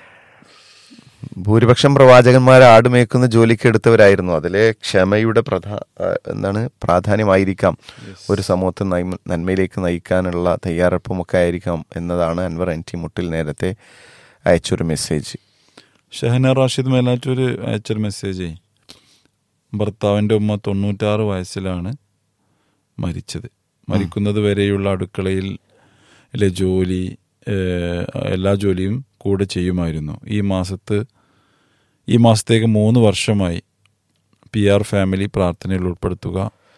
ഭൂരിപക്ഷം പ്രവാചകന്മാർ ആടുമേക്കുന്ന ജോലിക്ക് എടുത്തവരായിരുന്നു അതിലെ ക്ഷമയുടെ പ്രധാ ആ, എന്താണ് പ്രാധാന്യമായിരിക്കാം ഒരു സമൂഹത്തെ നന്മ- നന്മയിലേക്ക് നയിക്കാനുള്ള തയ്യാറെടുപ്പുമൊക്കെ ആയിരിക്കാം എന്നതാണ് അൻവർ എൻ ടി മുട്ടിൽ നേരത്തെ അയച്ചൊരു മെസ്സേജ് ഷഹന റാഷിദ് മേലാറ്റൂര് അയച്ചൊരു മെസ്സേജ് ഭർത്താവിന്റെ ഉമ്മ തൊണ്ണൂറ്റാറ് വയസ്സിലാണ് മരിച്ചത് മരിക്കുന്നത് വരെയുള്ള അടുക്കളയിൽ ലെ ജോലി ഏഹ്, എല്ലാ ജോലിയും കൂടെ ചെയ്യുമായിരുന്നു ഈ മാസത്ത് ഈ മാസത്തേക്ക് മൂന്ന് വർഷമായി പി ആർ ഫാമിലി പ്രാർത്ഥനയിൽ ഉൾപ്പെടുത്തുക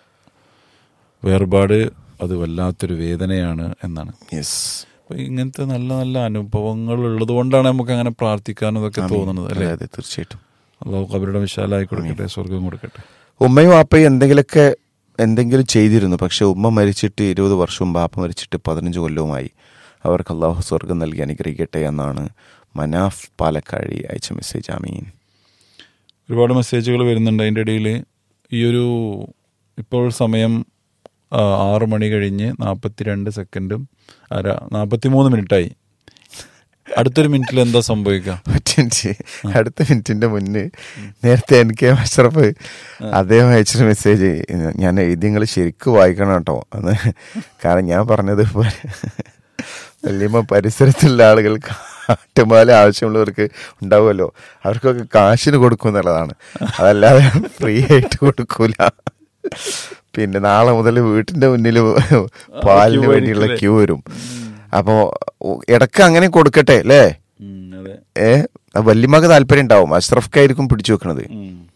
വേർപാട് അത് വല്ലാത്തൊരു വേദനയാണ് എന്നാണ് യെസ് അപ്പൊ ഇങ്ങനത്തെ നല്ല നല്ല അനുഭവങ്ങൾ ഉള്ളത് കൊണ്ടാണ് നമുക്ക് അങ്ങനെ പ്രാർത്ഥിക്കാനും ഇതൊക്കെ തോന്നുന്നത് അതെ അല്ലേ അതെ തീർച്ചയായിട്ടും അള്ളാഹു അവരുടെ വിശാലായി കൊടുക്കട്ടെ സ്വർഗം കൊടുക്കട്ടെ ഉമ്മയും വാപ്പയും എന്തെങ്കിലുമൊക്കെ എന്തെങ്കിലും ചെയ്തിരുന്നു പക്ഷെ ഉമ്മ മരിച്ചിട്ട് ഇരുപത് വർഷവും ബാപ്പ മരിച്ചിട്ട് പതിനഞ്ച് കൊല്ലവുമായി അവർക്ക് അള്ളാഹു സ്വർഗം നൽകി അനുഗ്രഹിക്കട്ടെ എന്നാണ് മനാഫ് പാലക്കാഴി അയച്ച മെസ്സേജ് ആമീൻ ഒരുപാട് മെസ്സേജുകൾ വരുന്നുണ്ട് അതിൻ്റെ ഇടയിൽ ഈ ഒരു ഇപ്പോൾ സമയം ആ, ആറ് മണി കഴിഞ്ഞ് നാൽപ്പത്തിരണ്ട് സെക്കൻഡും അര നാൽപ്പത്തി മൂന്ന് മിനിറ്റായി അടുത്തൊരു മിനിറ്റിൽ എന്താ സംഭവിക്കുക ഒറ്റ മിനിറ്റ് അടുത്ത മിനിറ്റിന്റെ മുന്നേ നേരത്തെ എൻ കെ അഷ്റഫ് അദ്ദേഹം അയച്ചൊരു മെസ്സേജ് ഞാൻ എഴുതി നിങ്ങൾ ശരിക്കും വായിക്കണം കേട്ടോ എന്ന് കാരണം ഞാൻ പറഞ്ഞത് വല്യമ്മ പരിസരത്തുള്ള ആളുകൾ കാട്ടുമാല ആവശ്യമുള്ളവർക്ക് ഉണ്ടാവുമല്ലോ അവർക്കൊക്കെ കാശിന് കൊടുക്കും എന്നുള്ളതാണ് അതല്ലാതെ ഫ്രീ ആയിട്ട് കൊടുക്കൂല പിന്നെ നാളെ മുതൽ വീട്ടിന്റെ മുന്നിൽ പാലിന് വേണ്ടിയുള്ള ക്യൂ വരും അപ്പോ ഇടക്ക് അങ്ങനെ കൊടുക്കട്ടെ അല്ലേ അതെ ഏ വല്യമ്മക്ക് താല്പര്യം ഉണ്ടാവും അഷ്റഫ്ക്കായിരിക്കും പിടിച്ചു വെക്കണത്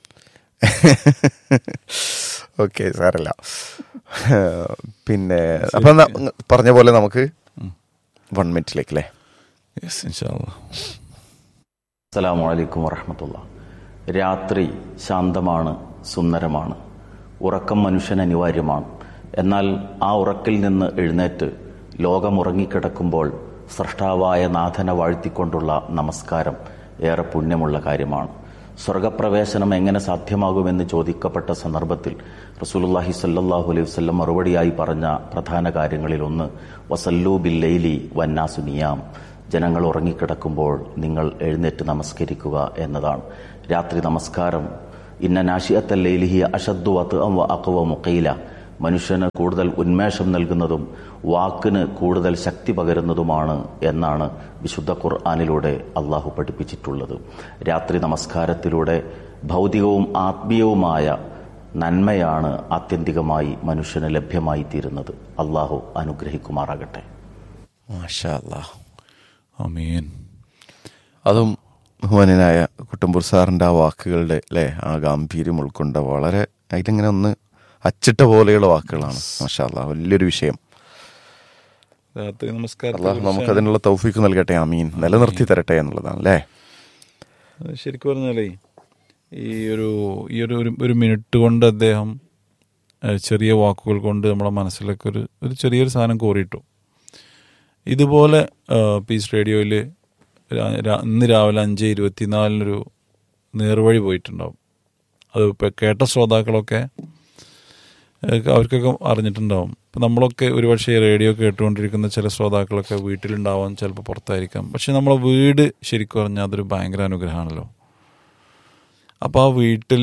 ഓക്കെ സാരല്ല പിന്നെ അപ്പൊ ന- പറഞ്ഞ പോലെ നമുക്ക് വൺ മിനിറ്റിലേക്ക് അല്ലേ യെസ് ഇൻഷാല്ലാ അസ്സലാമു അലൈക്കും വറഹമത്തുള്ള രാത്രി ശാന്തമാണ് സുന്ദരമാണ് ഉറക്കം മനുഷ്യന് അനിവാര്യമാണ് എന്നാൽ ആ ഉറക്കിൽ നിന്ന് എഴുന്നേറ്റ് ലോകം ഉറങ്ങിക്കിടക്കുമ്പോൾ സൃഷ്ടാവായ നാഥനെ വാഴ്ത്തിക്കൊണ്ടുള്ള നമസ്കാരം ഏറെ പുണ്യമുള്ള കാര്യമാണ് സ്വർഗപ്രവേശനം എങ്ങനെ സാധ്യമാകുമെന്ന് ചോദിക്കപ്പെട്ട സന്ദർഭത്തിൽ റസൂലുള്ളാഹി സല്ലല്ലാഹു അലൈഹി വസല്ലം മറുപടിയായി പറഞ്ഞ പ്രധാന കാര്യങ്ങളിൽ ഒന്ന് വസല്ലൂ ബിൽ ലൈലി വന്നാസു നിയാം ജനങ്ങൾ ഉറങ്ങിക്കിടക്കുമ്പോൾ നിങ്ങൾ എഴുന്നേറ്റ് നമസ്കരിക്കുക എന്നതാണ് രാത്രി നമസ്കാരം ഇന്ന നാഷിയത്തല്ലേലിഹി അഷദ്ദു വത്ത് അക്കവ മുക്കയില മനുഷ്യന് കൂടുതൽ ഉന്മേഷം നൽകുന്നതും വാക്കിന് കൂടുതൽ ശക്തി പകരുന്നതുമാണ് എന്നാണ് വിശുദ്ധ ഖുർആാനിലൂടെ അള്ളാഹു പഠിപ്പിച്ചിട്ടുള്ളത് രാത്രി നമസ്കാരത്തിലൂടെ ഭൗതികവും ആത്മീയവുമായ നന്മയാണ് ആത്യന്തികമായി മനുഷ്യന് ലഭ്യമായി തീരുന്നത് അള്ളാഹു അനുഗ്രഹിക്കുമാറാകട്ടെ മാഷാ അല്ലാ അമീൻ അതും ബഹുമാനായ കുട്ടമ്പൂർ സാറിൻ്റെ ആ വാക്കുകളുടെ അല്ലേ ആ ഗാംഭീര്യം ഉൾക്കൊണ്ട വളരെ അതിലിങ്ങനെ ഒന്ന് അച്ചിട്ട പോലെയുള്ള വാക്കുകളാണ് മാഷാ അല്ലാ വലിയൊരു വിഷയം രാത്രി നമസ്കാരം അള്ളാഹ് നമുക്ക് അതിനുള്ള തൗഫീക്ക് നൽകട്ടെ അമീൻ നിലനിർത്തി തരട്ടെ എന്നുള്ളതാണ് അല്ലേ ശരിക്കും പറഞ്ഞാലേ ഈ ഒരു ഈ ഒരു ഒരു- ഒരു മിനിറ്റ് കൊണ്ട് അദ്ദേഹം ഏഹ്, ചെറിയ വാക്കുകൾ കൊണ്ട് നമ്മുടെ മനസ്സിലേക്ക് ഒരു ഒരു ചെറിയൊരു സാധനം കോറിയിട്ടു ഇതുപോലെ ഏഹ്, പീസ് റേഡിയോയിൽ ഇന്ന് രാവിലെ അഞ്ച് ഇരുപത്തിനാലിനൊരു നേർവഴി പോയിട്ടുണ്ടാവും അത് ഇപ്പം കേട്ട ശ്രോതാക്കളൊക്കെ ഏഹ്, അവർക്കൊക്കെ അറിഞ്ഞിട്ടുണ്ടാവും ഇപ്പം നമ്മളൊക്കെ ഒരുപക്ഷെ റേഡിയോ കേട്ടുകൊണ്ടിരിക്കുന്ന ചില ശ്രോതാക്കളൊക്കെ വീട്ടിലുണ്ടാവാം ചിലപ്പോൾ പുറത്തായിരിക്കാം പക്ഷെ നമ്മളെ വീട് ശരിക്കും പറഞ്ഞാൽ അതൊരു ഭയങ്കര അനുഗ്രഹമാണല്ലോ അപ്പോൾ ആ വീട്ടിൽ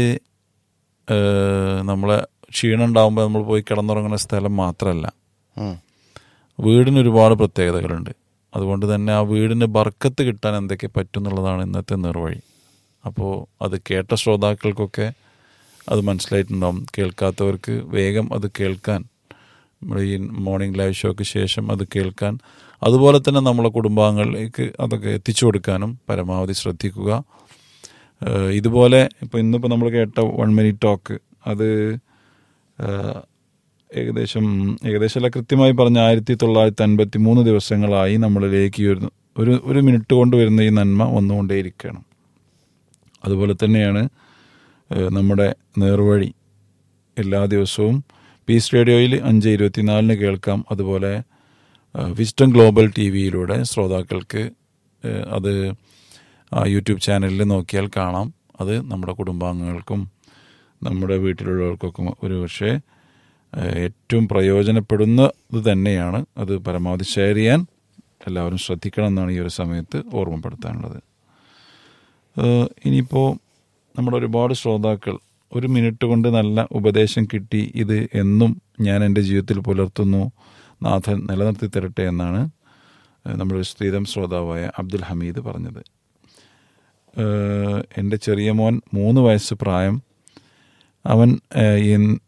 നമ്മളെ ക്ഷീണം ഉണ്ടാകുമ്പോൾ നമ്മൾ പോയി കിടന്നുറങ്ങുന്ന സ്ഥലം മാത്രമല്ല ഉം. വീടിന് ഒരുപാട് പ്രത്യേകതകളുണ്ട് അതുകൊണ്ട് തന്നെ ആ വീടിന് ബർക്കത്ത് കിട്ടാൻ എന്തൊക്കെ പറ്റും എന്നുള്ളതാണ് ഇന്നത്തെ നിർവഴി അപ്പോൾ അത് കേട്ട ശ്രോതാക്കൾക്കൊക്കെ അത് മനസ്സിലായിട്ടുണ്ടാവും കേൾക്കാത്തവർക്ക് വേഗം അത് കേൾക്കാൻ നമ്മുടെ ഈ മോർണിംഗ് ലൈവ് ഷോക്ക് ശേഷം അത് കേൾക്കാൻ അതുപോലെ തന്നെ നമ്മളെ കുടുംബാംഗങ്ങളിലേക്ക് അതൊക്കെ എത്തിച്ചു കൊടുക്കാനും പരമാവധി ശ്രദ്ധിക്കുക ഏഹ് ഇതുപോലെ ഇപ്പോൾ ഇന്നിപ്പോൾ നമ്മൾ കേട്ട വൺ മിനിറ്റ് ടോക്ക് അത് ഏഹ് ഏകദേശം ഏകദേശം അല്ല കൃത്യമായി പറഞ്ഞ ആയിരത്തി തൊള്ളായിരത്തി അൻപത്തി മൂന്ന് ദിവസങ്ങളായി നമ്മളിലേക്ക് ഈ ഒരു ഒരു ഒരു മിനിറ്റ് കൊണ്ട് വരുന്ന ഈ നന്മ വന്നുകൊണ്ടേയിരിക്കുകയാണ് അതുപോലെ തന്നെയാണ് ഏഹ് നമ്മുടെ നേർവഴി എല്ലാ ദിവസവും പീസ് റേഡിയോയിൽ അഞ്ച് ഇരുപത്തിനാലിന് കേൾക്കാം അതുപോലെ ഏഹ് വിസ്റ്റം ഗ്ലോബൽ ടി വിയിലൂടെ ശ്രോതാക്കൾക്ക് ഏഹ് അത് ആ യൂട്യൂബ് ചാനലിൽ നോക്കിയാൽ കാണാം അത് നമ്മുടെ കുടുംബാംഗങ്ങൾക്കും നമ്മുടെ വീട്ടിലുള്ളവർക്കൊക്കെ ഒരു പക്ഷേ ഏഹ് ഏറ്റവും പ്രയോജനപ്പെടുന്നത് തന്നെയാണ് അത് പരമാവധി ഷെയർ ചെയ്യാൻ എല്ലാവരും ശ്രദ്ധിക്കണം എന്നാണ് ഈ ഒരു സമയത്ത് ഓർമ്മപ്പെടുത്താനുള്ളത് ഏഹ് ഇനിയിപ്പോൾ നമ്മുടെ ഒരുപാട് ശ്രോതാക്കൾ ഒരു മിനിറ്റ് കൊണ്ട് നല്ല ഉപദേശം കിട്ടി ഇത് എന്നും ഞാൻ എൻ്റെ ജീവിതത്തിൽ പുലർത്തുന്നു നാഥൻ നിലനിർത്തി തരട്ടെ എന്നാണ് ഏഹ് നമ്മുടെ ഒരു സ്ഥിരം ശ്രോതാവായ അബ്ദുൽ ഹമീദ് പറഞ്ഞത് ഏഹ് എൻ്റെ ചെറിയ മോൻ മൂന്ന് വയസ്സ് പ്രായം അവൻ ഏഹ് എൻ-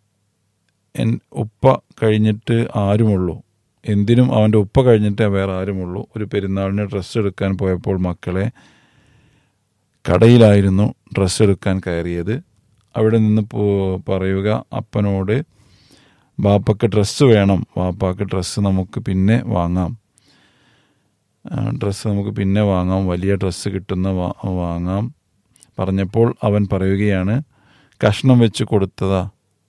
എൻ ഉപ്പ കഴിഞ്ഞിട്ട് ആരുമുള്ളൂ എന്തിനും അവൻ്റെ ഉപ്പ കഴിഞ്ഞിട്ടേ വേറെ ആരുമുള്ളൂ ഒരു പെരുന്നാളിന് ഡ്രസ്സ് എടുക്കാൻ പോയപ്പോൾ മക്കളെ കടയിലായിരുന്നു ഡ്രസ്സ് എടുക്കാൻ കയറിയത് അവിടെ നിന്ന് പോ പറയുക അപ്പനോട് ബാപ്പക്ക് ഡ്രസ്സ് വേണം ബാപ്പാക്ക് ഡ്രസ്സ് നമുക്ക് പിന്നെ വാങ്ങാം ഡ്രസ്സ് നമുക്ക് പിന്നെ വാങ്ങാം വലിയ ഡ്രസ്സ് കിട്ടുന്ന വാ- വാങ്ങാം പറഞ്ഞപ്പോൾ അവൻ പറയുകയാണ് കഷ്ണം വെച്ച് കൊടുത്തതാ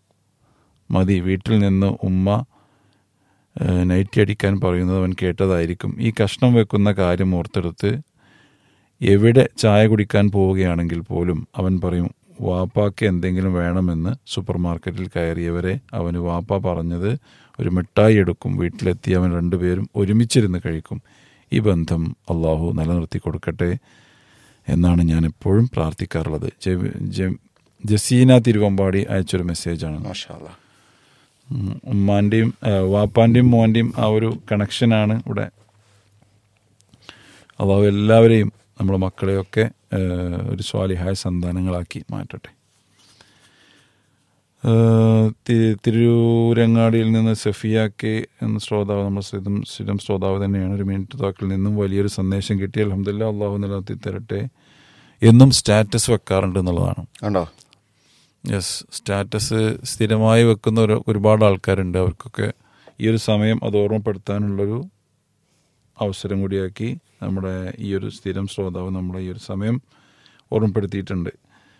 മതി വീട്ടിൽ നിന്ന് ഉമ്മ ഏഹ്, നൈറ്റി അടിക്കാൻ പറയുന്നത് അവൻ കേട്ടതായിരിക്കും ഈ കഷ്ണം വെക്കുന്ന കാര്യം ഓർത്തെടുത്ത് എവിടെ ചായ കുടിക്കാൻ പോവുകയാണെങ്കിൽ പോലും അവൻ പറയും വാപ്പാക്ക് എന്തെങ്കിലും വേണമെന്ന് സൂപ്പർ മാർക്കറ്റിൽ കയറിയവരെ അവന് വാപ്പ പറഞ്ഞത് ഒരു മിഠായി എടുക്കും വീട്ടിലെത്തി അവൻ രണ്ടുപേരും ഒരുമിച്ചിരുന്ന് കഴിക്കും ഈ ബന്ധം അള്ളാഹു നിലനിർത്തി കൊടുക്കട്ടെ എന്നാണ് ഞാൻ എപ്പോഴും പ്രാർത്ഥിക്കാറുള്ളത് ജെ- ജെ- ജസീന തിരുവമ്പാടി അയച്ചൊരു മെസ്സേജാണ് മാഷാ അല്ലാ. ഉം, ഉമ്മാൻ്റെയും ആ, വാപ്പാൻ്റെയും മോൻ്റെയും ആ ഒരു കണക്ഷനാണ് ഇവിടെ അള്ളാഹു എല്ലാവരെയും നമ്മുടെ മക്കളെയൊക്കെ ആ, ഒരു സ്വാലിഹായ സന്താനങ്ങളാക്കി മാറ്റട്ടെ ആ, തി- തിരൂരങ്ങാടിയിൽ നിന്ന് സഫിയ കെ എന്ന ശ്രോതാവ് നമ്മുടെ സ്ഥിരം സ്ഥിരം ശ്രോതാവ് തന്നെയാണ് ഒരു മിനിറ്റ് താക്കിൽ നിന്നും വലിയൊരു സന്ദേശം കിട്ടി അലഹമില്ല അള്ളാഹു നിലനിർത്തി തരട്ടെ എന്നും സ്റ്റാറ്റസ് വെക്കാറുണ്ട് എന്നുള്ളതാണ് കണ്ടോ യെസ് സ്റ്റാറ്റസ് സ്ഥിരമായി വെക്കുന്ന ഒരു ഒരുപാട് ആൾക്കാരുണ്ട് അവർക്കൊക്കെ ഈ ഒരു സമയം അത് ഓർമ്മപ്പെടുത്താനുള്ളൊരു അവസരം കൂടിയാക്കി നമ്മുടെ ഈ ഒരു സ്ഥിരം ശ്രോതാവ് നമ്മുടെ ഈ ഒരു സമയം ഓർമ്മപ്പെടുത്തിയിട്ടുണ്ട്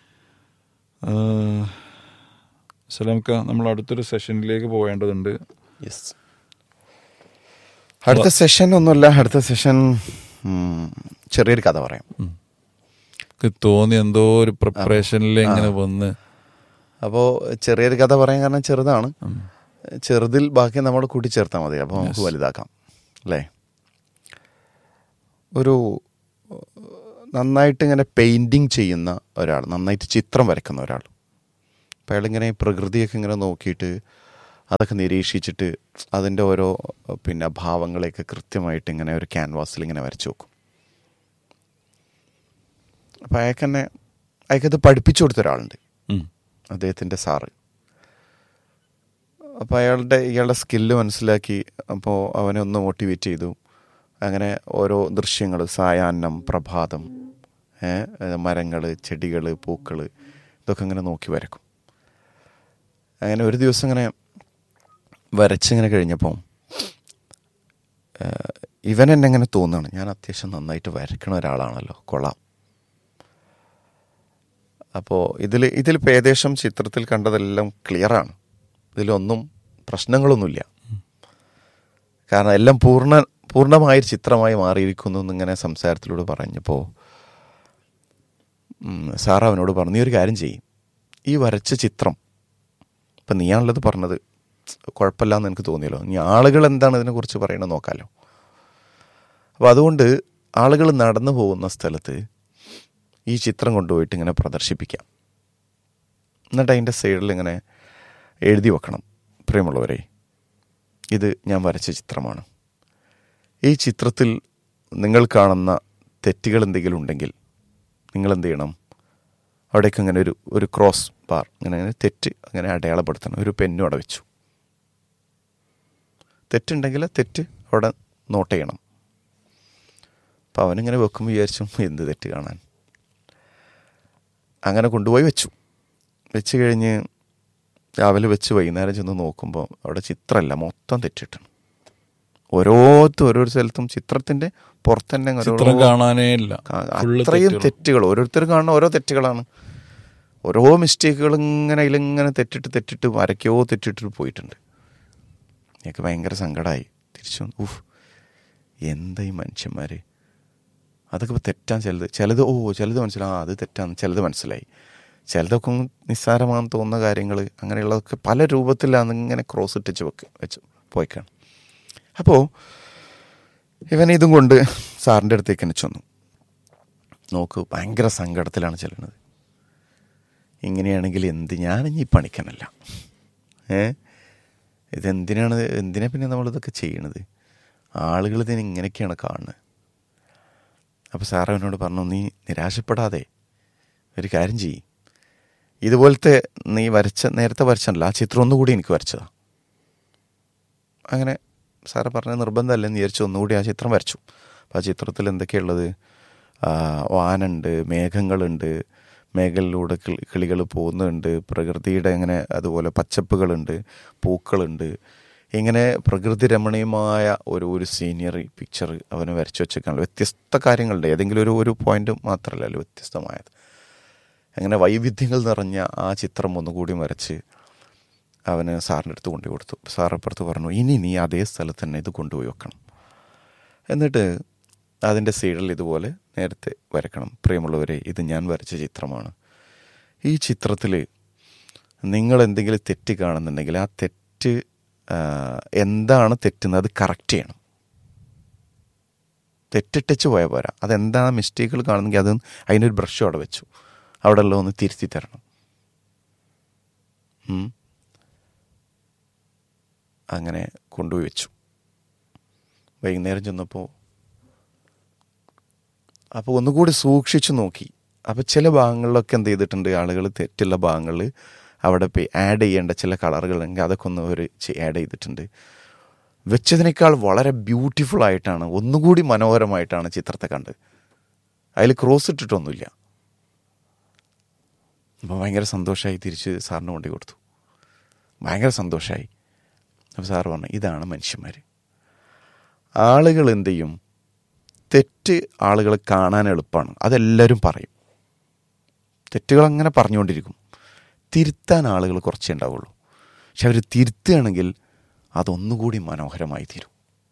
ആഹ് സലാംക്ക നമ്മൾ അടുത്തൊരു സെഷനിലേക്ക് പോകേണ്ടതുണ്ട് യെസ് അടുത്ത സെഷൻ ഒന്നുമല്ല അടുത്ത സെഷൻ ഉം, ചെറിയൊരു കഥ പറയാം എനിക്ക് തോന്നി എന്തോ ഒരു പ്രിപ്പറേഷനിൽ ഇങ്ങനെ വന്ന് അപ്പോൾ ചെറിയൊരു കഥ പറയാൻ കാരണം ചെറുതാണ് ചെറുതിൽ ബാക്കി നമ്മൾ കൂട്ടിച്ചേർത്താൽ മതി അപ്പോൾ നമുക്ക് വലുതാക്കാം അല്ലേ ഒരു നന്നായിട്ട് ഇങ്ങനെ പെയിൻറ്റിങ് ചെയ്യുന്ന ഒരാൾ നന്നായിട്ട് ചിത്രം വരയ്ക്കുന്ന ഒരാൾ അപ്പോൾ അയാളിങ്ങനെ പ്രകൃതിയൊക്കെ ഇങ്ങനെ നോക്കിയിട്ട് അതൊക്കെ നിരീക്ഷിച്ചിട്ട് അതിൻ്റെ ഓരോ പിന്നെ ഭാവങ്ങളെയൊക്കെ കൃത്യമായിട്ട് ഇങ്ങനെ ഒരു ക്യാൻവാസിൽ ഇങ്ങനെ വരച്ചു വെക്കും അപ്പോൾ അയാൾക്ക് തന്നെ അയാൾക്കത് പഠിപ്പിച്ചു കൊടുത്ത ഒരാളുണ്ട് ഉം. അദ്ദേഹത്തിൻ്റെ സാറ് അപ്പോൾ അയാളുടെ ഇയാളുടെ സ്കില്ല് മനസ്സിലാക്കി അപ്പോൾ അവനെ ഒന്ന് മോട്ടിവേറ്റ് ചെയ്തു അങ്ങനെ ഓരോ ദൃശ്യങ്ങൾ സായാഹ്നം പ്രഭാതം മരങ്ങൾ ചെടികൾ പൂക്കൾ ഇതൊക്കെ ഇങ്ങനെ നോക്കി വരക്കും അങ്ങനെ ഒരു ദിവസം ഇങ്ങനെ വരച്ചിങ്ങനെ കഴിഞ്ഞപ്പോൾ ഏഹ്, ഇവൻ എന്നെ ഇങ്ങനെ തോന്നുകയാണ് ഞാൻ അത്യാവശ്യം നന്നായിട്ട് വരയ്ക്കണ ഒരാളാണല്ലോ കൊള്ളാം അപ്പോൾ ഇതിൽ ഇതിലിപ്പോൾ ഏകദേശം ചിത്രത്തിൽ കണ്ടതെല്ലാം ക്ലിയറാണ് ഇതിലൊന്നും പ്രശ്നങ്ങളൊന്നുമില്ല കാരണം എല്ലാം പൂർണ്ണ പൂർണ്ണമായൊരു ചിത്രമായി മാറിയിരിക്കുന്നു എന്നിങ്ങനെ സംസാരത്തിലൂടെ പറഞ്ഞപ്പോൾ സാർ അവനോട് പറഞ്ഞു നീ ഒരു കാര്യം ചെയ്യും ഈ വരച്ച ചിത്രം ഇപ്പം നീയാണല്ലത് പറഞ്ഞത് കുഴപ്പമില്ലാന്ന് എനിക്ക് തോന്നിയല്ലോ ഇനി ആളുകൾ എന്താണ് ഇതിനെക്കുറിച്ച് പറയണത് നോക്കാമല്ലോ അപ്പോൾ അതുകൊണ്ട് ആളുകൾ നടന്നു പോകുന്ന സ്ഥലത്ത് ഈ ചിത്രം കൊണ്ടുപോയിട്ട് ഇങ്ങനെ പ്രദർശിപ്പിക്കാം എന്നിട്ട് അതിൻ്റെ സൈഡിൽ ഇങ്ങനെ എഴുതി വെക്കണം പ്രിയമുള്ളവരെ ഇത് ഞാൻ വരച്ച ചിത്രമാണ് ഈ ചിത്രത്തിൽ നിങ്ങൾ കാണുന്ന തെറ്റുകൾ എന്തെങ്കിലും ഉണ്ടെങ്കിൽ നിങ്ങൾ എന്ത് ചെയ്യണം അവിടേക്ക് അങ്ങനെ ഒരു ഒരു ക്രോസ് ബാർ ഇങ്ങനെ അങ്ങനെ തെറ്റ് അങ്ങനെ അടയാളപ്പെടുത്തണം ഒരു പെന്നും അവിടെ വെച്ചു തെറ്റുണ്ടെങ്കിൽ ആ തെറ്റ് അവിടെ നോട്ട് ചെയ്യണം അപ്പം അവനിങ്ങനെ വെക്കുമ്പോൾ വിചാരിച്ചു എന്ത് തെറ്റ് കാണാൻ അങ്ങനെ കൊണ്ടുപോയി വെച്ചു വെച്ച് കഴിഞ്ഞ് രാവിലെ വെച്ച് വൈകുന്നേരം ചെന്ന് നോക്കുമ്പോൾ അവിടെ ചിത്രമല്ല മൊത്തം തെറ്റിട്ടാണ് ഓരോരുത്തരും ഓരോ സ്ഥലത്തും ചിത്രത്തിന്റെ പുറത്തന്നെ ഓരോ- ചിത്രം കാണാനേ ഇല്ല കാ- Full അത്രയും തെറ്റുകൾ. തെറ്റുകൾ ഓരോരുത്തർ കാണുന്ന ഓരോ തെറ്റുകളാണ് ഓരോ മിസ്റ്റേക്കുകൾ ഇങ്ങനെ അതിലിങ്ങനെ തെറ്റിട്ട് തെറ്റിട്ട് വരയ്ക്കോ തെറ്റിട്ട് പോയിട്ടുണ്ട് എനിക്ക് ഭയങ്കര സങ്കടമായി തിരിച്ചു വന്നു. ഉഫ് എന്താ ഈ മനുഷ്യന്മാര് അതൊക്കെ ഇപ്പൊ തെറ്റാൻ ചിലത് ചിലത് ഓ ചിലത് മനസ്സിലായി ആ അത് തെറ്റാന്ന് ചിലത് മനസ്സിലായി ചിലതൊക്കെ ഒന്ന് നിസ്സാരമാണെന്ന് തോന്നുന്ന കാര്യങ്ങൾ അങ്ങനെയുള്ളതൊക്കെ പല രൂപത്തിലാണ് ഇങ്ങനെ ക്രോസ് ഇട്ടിച്ച് വെക്ക് വെച്ച് പോയിക്കാണ് അപ്പോൾ ഇവൻ ഇതും കൊണ്ട് സാറിൻ്റെ അടുത്തേക്ക് എന്നെ ചെന്നു നോക്ക് ഭയങ്കര സങ്കടത്തിലാണ് ചെല്ലുന്നത് ഇങ്ങനെയാണെങ്കിൽ എന്ത് ഞാനിനി ഈ പണിക്കനല്ല ഏ ഇതെന്തിനാണ് എന്തിനാ പിന്നെ നമ്മളിതൊക്കെ ചെയ്യണത് ആളുകൾ ഇതിന് ഇങ്ങനെയൊക്കെയാണ് കാണുന്നത് അപ്പോൾ സാറ് അവനോട് പറഞ്ഞു നീ നിരാശപ്പെടാതെ ഒരു കാര്യം ചെയ്യ് ഇതുപോലത്തെ നീ വരച്ച നേരത്തെ വരച്ചല്ല ആ ചിത്രം ഒന്നുകൂടി എനിക്ക് വരച്ചതാ അങ്ങനെ സാറ് പറഞ്ഞ നിർബന്ധമല്ല എന്ന് വിചാരിച്ചു ഒന്നുകൂടി ആ ചിത്രം വരച്ചു അപ്പോൾ ആ ചിത്രത്തിൽ എന്തൊക്കെയുള്ളത് ആ, വാനുണ്ട് മേഘങ്ങളുണ്ട് മേഘലിലൂടെ കിളികൾ പോകുന്നുണ്ട് പ്രകൃതിയുടെ ഇങ്ങനെ അതുപോലെ പച്ചപ്പുകളുണ്ട് പൂക്കളുണ്ട് ഇങ്ങനെ പ്രകൃതി രമണീയമായ ഒരു ഒരു സീനിയറി പിക്ചർ അവന് വരച്ചു വെച്ചേക്കാണല്ലോ വ്യത്യസ്ത കാര്യങ്ങളുണ്ട് ഏതെങ്കിലും ഒരു ഒരു പോയിന്റ് മാത്രമല്ലല്ലോ വ്യത്യസ്തമായത് അങ്ങനെ വൈവിധ്യങ്ങൾ നിറഞ്ഞ ആ ചിത്രം ഒന്നുകൂടി വരച്ച് അവന് സാറിൻ്റെ അടുത്ത് കൊണ്ടുപോയി കൊടുത്തു സാർ അപ്പുറത്ത് പറഞ്ഞു ഇനി നീ അതേ സ്ഥലത്ത് തന്നെ ഇത് കൊണ്ടുപോയി വെക്കണം എന്നിട്ട് അതിൻ്റെ സൈഡിൽ ഇതുപോലെ നേരത്തെ വരക്കണം പ്രിയമുള്ളവരെ ഇത് ഞാൻ വരച്ച ചിത്രമാണ് ഈ ചിത്രത്തിൽ നിങ്ങൾ എന്തെങ്കിലും തെറ്റ് കാണുന്നുണ്ടെങ്കിൽ ആ തെറ്റ് ആ, എന്താണ് തെറ്റുന്നത് അത് കറക്റ്റ് ചെയ്യണം തെറ്റിട്ടച്ച് പോയാൽ പോരാ അതെന്താണ് മിസ്റ്റേക്കുകൾ കാണുന്നെങ്കിൽ അത് അതിനൊരു ബ്രഷ് അവിടെ വെച്ചു അവിടെ ഉള്ള ഒന്ന് തിരുത്തി തരണം ഉം. അങ്ങനെ കൊണ്ടുപോയി വെച്ചു വൈകുന്നേരം ചെന്നപ്പോൾ അപ്പോൾ ഒന്നുകൂടി സൂക്ഷിച്ചു നോക്കി അപ്പോൾ ചില ഭാഗങ്ങളിലൊക്കെ എന്ത് ചെയ്തിട്ടുണ്ട് ആളുകൾ തെറ്റുള്ള ഭാഗങ്ങളിൽ അവിടെ പോയി ആഡ് ചെയ്യേണ്ട ചില കളറുകളുണ്ടെങ്കിൽ അതൊക്കെ ഒന്ന് അവർ ആഡ് ചെയ്തിട്ടുണ്ട് വെച്ചതിനേക്കാൾ വളരെ ബ്യൂട്ടിഫുൾ ആയിട്ടാണ് ഒന്നുകൂടി മനോഹരമായിട്ടാണ് ചിത്രത്തെ കണ്ടത് അതിൽ ക്രോസ് ഇട്ടിട്ടൊന്നുമില്ല അപ്പോൾ ഭയങ്കര സന്തോഷമായി തിരിച്ച് സാറിന് കൊണ്ടു കൊടുത്തു ഭയങ്കര സന്തോഷമായി അപ്പോൾ സാറ് പറഞ്ഞു ഇതാണ് മനുഷ്യന്മാർ ആളുകൾ എന്ത് ചെയ്യും തെറ്റ് ആളുകൾ കാണാൻ എളുപ്പമാണ് അതെല്ലാവരും പറയും തെറ്റുകൾ അങ്ങനെ പറഞ്ഞുകൊണ്ടിരിക്കും തിരുത്താൻ ആളുകൾ കുറച്ചേ ഉണ്ടാവുള്ളൂ പക്ഷെ അവർ തിരുത്തുകയാണെങ്കിൽ അതൊന്നുകൂടി മനോഹരമായി തീരും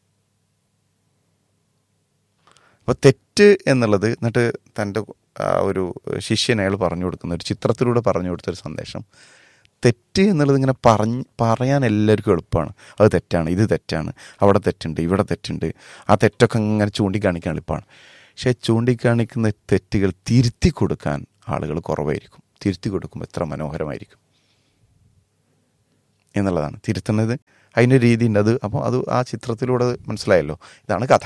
അപ്പോൾ തെറ്റ് എന്നുള്ളത് എന്നിട്ട് തൻ്റെ ആ ഒരു ശിഷ്യൻ അയാൾ പറഞ്ഞു കൊടുക്കുന്ന ഒരു ചിത്രത്തിലൂടെ പറഞ്ഞു കൊടുത്തൊരു സന്ദേശം തെറ്റ് എന്നുള്ളത് ഇങ്ങനെ പറഞ്ഞ് പറയാൻ എല്ലാവർക്കും എളുപ്പമാണ് അത് തെറ്റാണ് ഇത് തെറ്റാണ് അവിടെ തെറ്റുണ്ട് ഇവിടെ തെറ്റുണ്ട് ആ തെറ്റൊക്കെ ഇങ്ങനെ ചൂണ്ടിക്കാണിക്കാൻ എളുപ്പമാണ് പക്ഷേ ചൂണ്ടിക്കാണിക്കുന്ന തെറ്റുകൾ തിരുത്തി കൊടുക്കാൻ ആളുകൾ കുറവായിരിക്കും തിരുത്തി കൊടുക്കുമ്പോൾ എത്ര മനോഹരമായിരിക്കും എന്നുള്ളതാണ് തിരുത്തുന്നത് അതിൻ്റെ രീതി ഉണ്ട് അത് അപ്പോൾ അത് ആ ചിത്രത്തിലൂടെ അത് മനസ്സിലായല്ലോ ഇതാണ് കഥ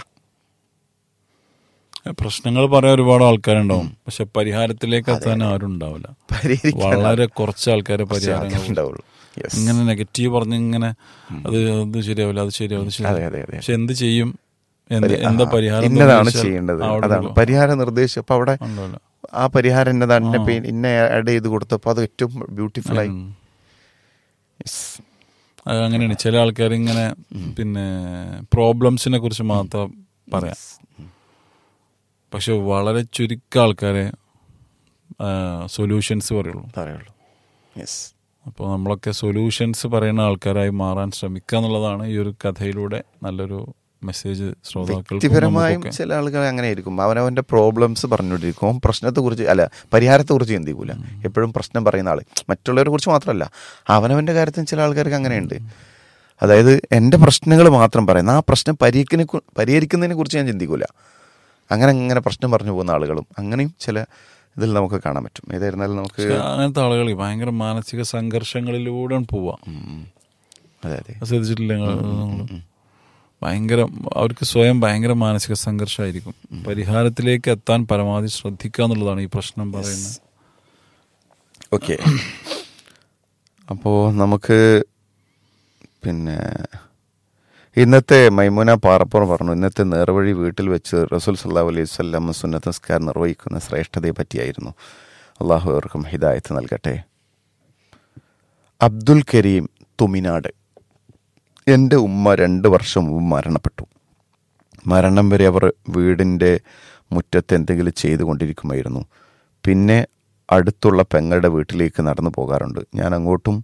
പ്രശ്നങ്ങൾ പറയാൻ ഒരുപാട് ആൾക്കാരുണ്ടാവും പക്ഷെ പരിഹാരത്തിലേക്ക് എത്താൻ ആരും ഉണ്ടാവില്ല പരിഹരിക്കാൻ വളരെ കുറച്ച് ആൾക്കാരെ പരിഹാരങ്ങൾ ഉണ്ടാവുള്ളൂ യെസ് ഇങ്ങനെ നെഗറ്റീവ് പറഞ്ഞ് ഇങ്ങനെ അത് അത് ശരിയാവില്ല അത് ശരിയാവില്ല അത് അതെ ശരിയാവില്ല അതെ അതെ പക്ഷെ എന്ത് ചെയ്യും എന്ത് പരി- എന്താ ആ, പരിഹാരം ഇന്നതാണ് നിർദ്ദേശിച്ചാൽ ചെയ്യേണ്ടത് അവിടെ അതാണ് ഒരു- പരിഹാര നിർദ്ദേശം അപ്പൊ അവിടെ ഉണ്ടാവില്ല. ആ പരിഹാരം എന്നതാണ് ഇന്ന പെയിൻ ഇന്ന ആഡ് ചെയ്ത് കൊടുത്തപ്പോൾ അത് ഏറ്റവും ബ്യൂട്ടിഫുൾ ആയി ഉം. Yes. അത് അങ്ങനെയാണ് ചില ആൾക്കാർ ഇങ്ങനെ പിന്നെ പ്രോബ്ലംസിനെ കുറിച്ച് മാത്രം പറയാം പക്ഷെ വളരെ ചുരുക്കം ആൾക്കാരെ സൊല്യൂഷൻസ് പറയുള്ളൂ പറയുള്ളൂ യെസ് അപ്പോൾ നമ്മളൊക്കെ സൊല്യൂഷൻസ് പറയുന്ന ആൾക്കാരായി മാറാൻ ശ്രമിക്കുക എന്നുള്ളതാണ് ഈ ഒരു കഥയിലൂടെ നല്ലൊരു മെസ്സേജ് ശ്രോതാക്കൾക്ക് വ്യക്തിപരമായും ചില ആളുകൾ അങ്ങനെ ആയിരിക്കും അവനവന്റെ പ്രോബ്ലംസ് പറഞ്ഞുകൊണ്ടിരിക്കും അവൻ പ്രശ്നത്തെ കുറിച്ച് അല്ല പരിഹാരത്തെ കുറിച്ച് ചിന്തിക്കൂല എപ്പോഴും പ്രശ്നം പറയുന്ന ആള് മറ്റുള്ളവരെ കുറിച്ച് മാത്രമല്ല അവനവന്റെ കാര്യത്തിൽ ചില ആൾക്കാർക്ക് അങ്ങനെയുണ്ട് അതായത് എൻ്റെ പ്രശ്നങ്ങൾ മാത്രം പറയുന്ന ആ പ്രശ്നം പരിഹരിക്കുന്ന പരിഹരിക്കുന്നതിനെ കുറിച്ച് ഞാൻ ചിന്തിക്കൂല അങ്ങനെ അങ്ങനെ പ്രശ്നം പറഞ്ഞു പോകുന്ന ആളുകളും അങ്ങനെയും ചില ഇതിൽ നമുക്ക് കാണാൻ പറ്റും ഏതായിരുന്നാലും നമുക്ക് പക്ഷെ അങ്ങനത്തെ ആളുകൾ ഭയങ്കര മാനസിക സംഘർഷങ്ങളിലൂടെ പോവാം ഉം. അതെ അതെ അത് ശ്രദ്ധിച്ചിട്ടില്ല നിങ്ങള്? നിങ്ങള്? ഭയങ്കര അവർക്ക് സ്വയം ഭയങ്കര മാനസിക സംഘർഷമായിരിക്കും പരിഹാരത്തിലേക്ക് എത്താൻ പരമാവധി ശ്രദ്ധിക്കുക എന്നുള്ളതാണ് ഈ പ്രശ്നം പറയുന്നത് ഓക്കെ അപ്പോൾ നമുക്ക് പിന്നെ ഇന്നത്തെ മൈമുന പാറപ്പുറം പറഞ്ഞു ഇന്നത്തെ നേർവഴി വീട്ടിൽ വെച്ച് റസൂൽ സല്ലാഹു അലൈഹി വല്ലം സുന്നത്ത് നിസ്കാരം നിർവഹിക്കുന്ന ശ്രേഷ്ഠതയെ പറ്റിയായിരുന്നു അള്ളാഹു അവർക്കും ഹിദായത്ത് നൽകട്ടെ അബ്ദുൽ കരീം തുമിനാട് എൻ്റെ ഉമ്മ രണ്ട് വർഷം മുമ്പ് മരണപ്പെട്ടു മരണം വരെ അവർ വീടിൻ്റെ മുറ്റത്ത് എന്തെങ്കിലും ചെയ്തുകൊണ്ടിരിക്കുമായിരുന്നു പിന്നെ അടുത്തുള്ള പെങ്ങളുടെ വീട്ടിലേക്ക് നടന്നു പോകാറുണ്ട് ഞാൻ അങ്ങോട്ടും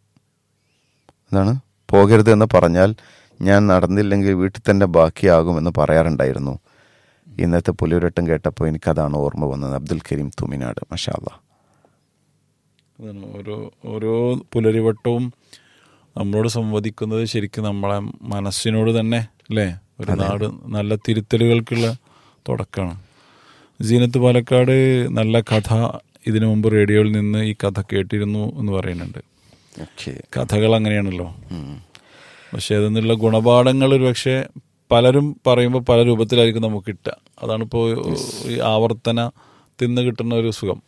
എന്താണ് പോകരുത് എന്ന് പറഞ്ഞാൽ ഞാൻ നടന്നില്ലെങ്കിൽ വീട്ടിൽ തന്നെ ബാക്കിയാകുമെന്ന് പറയാറുണ്ടായിരുന്നു ഇന്നത്തെ പുലിയൊരട്ടം കേട്ടപ്പോൾ എനിക്കതാണ് ഓർമ്മ വന്നത് അബ്ദുൽ കരീം തുമിനാട് മഷാ അല്ലാ അതാണ് ഓരോ ഓരോ പുലരിവട്ടവും നമ്മളോട് സംവദിക്കുന്നത് ശരിക്കും നമ്മളെ മനസ്സിനോട് തന്നെ അല്ലേ ഒരു നാട് നല്ല തിരുത്തലുകൾക്കുള്ള തുടക്കമാണ് സീനത്ത് പാലക്കാട് നല്ല കഥ ഇതിനു മുമ്പ് റേഡിയോയിൽ നിന്ന് ഈ കഥ കേട്ടിരുന്നു എന്ന് പറയുന്നുണ്ട് ഓക്കെ കഥകൾ അങ്ങനെയാണല്ലോ പക്ഷെ അതിൽ നിന്നുള്ള ഗുണപാഠങ്ങൾ ഒരു പക്ഷേ പലരും പറയുമ്പോൾ പല രൂപത്തിലായിരിക്കും നമുക്ക് കിട്ടുക അതാണിപ്പോൾ ഈ ആവർത്തന തിന്ന് കിട്ടുന്ന ഒരു സുഖം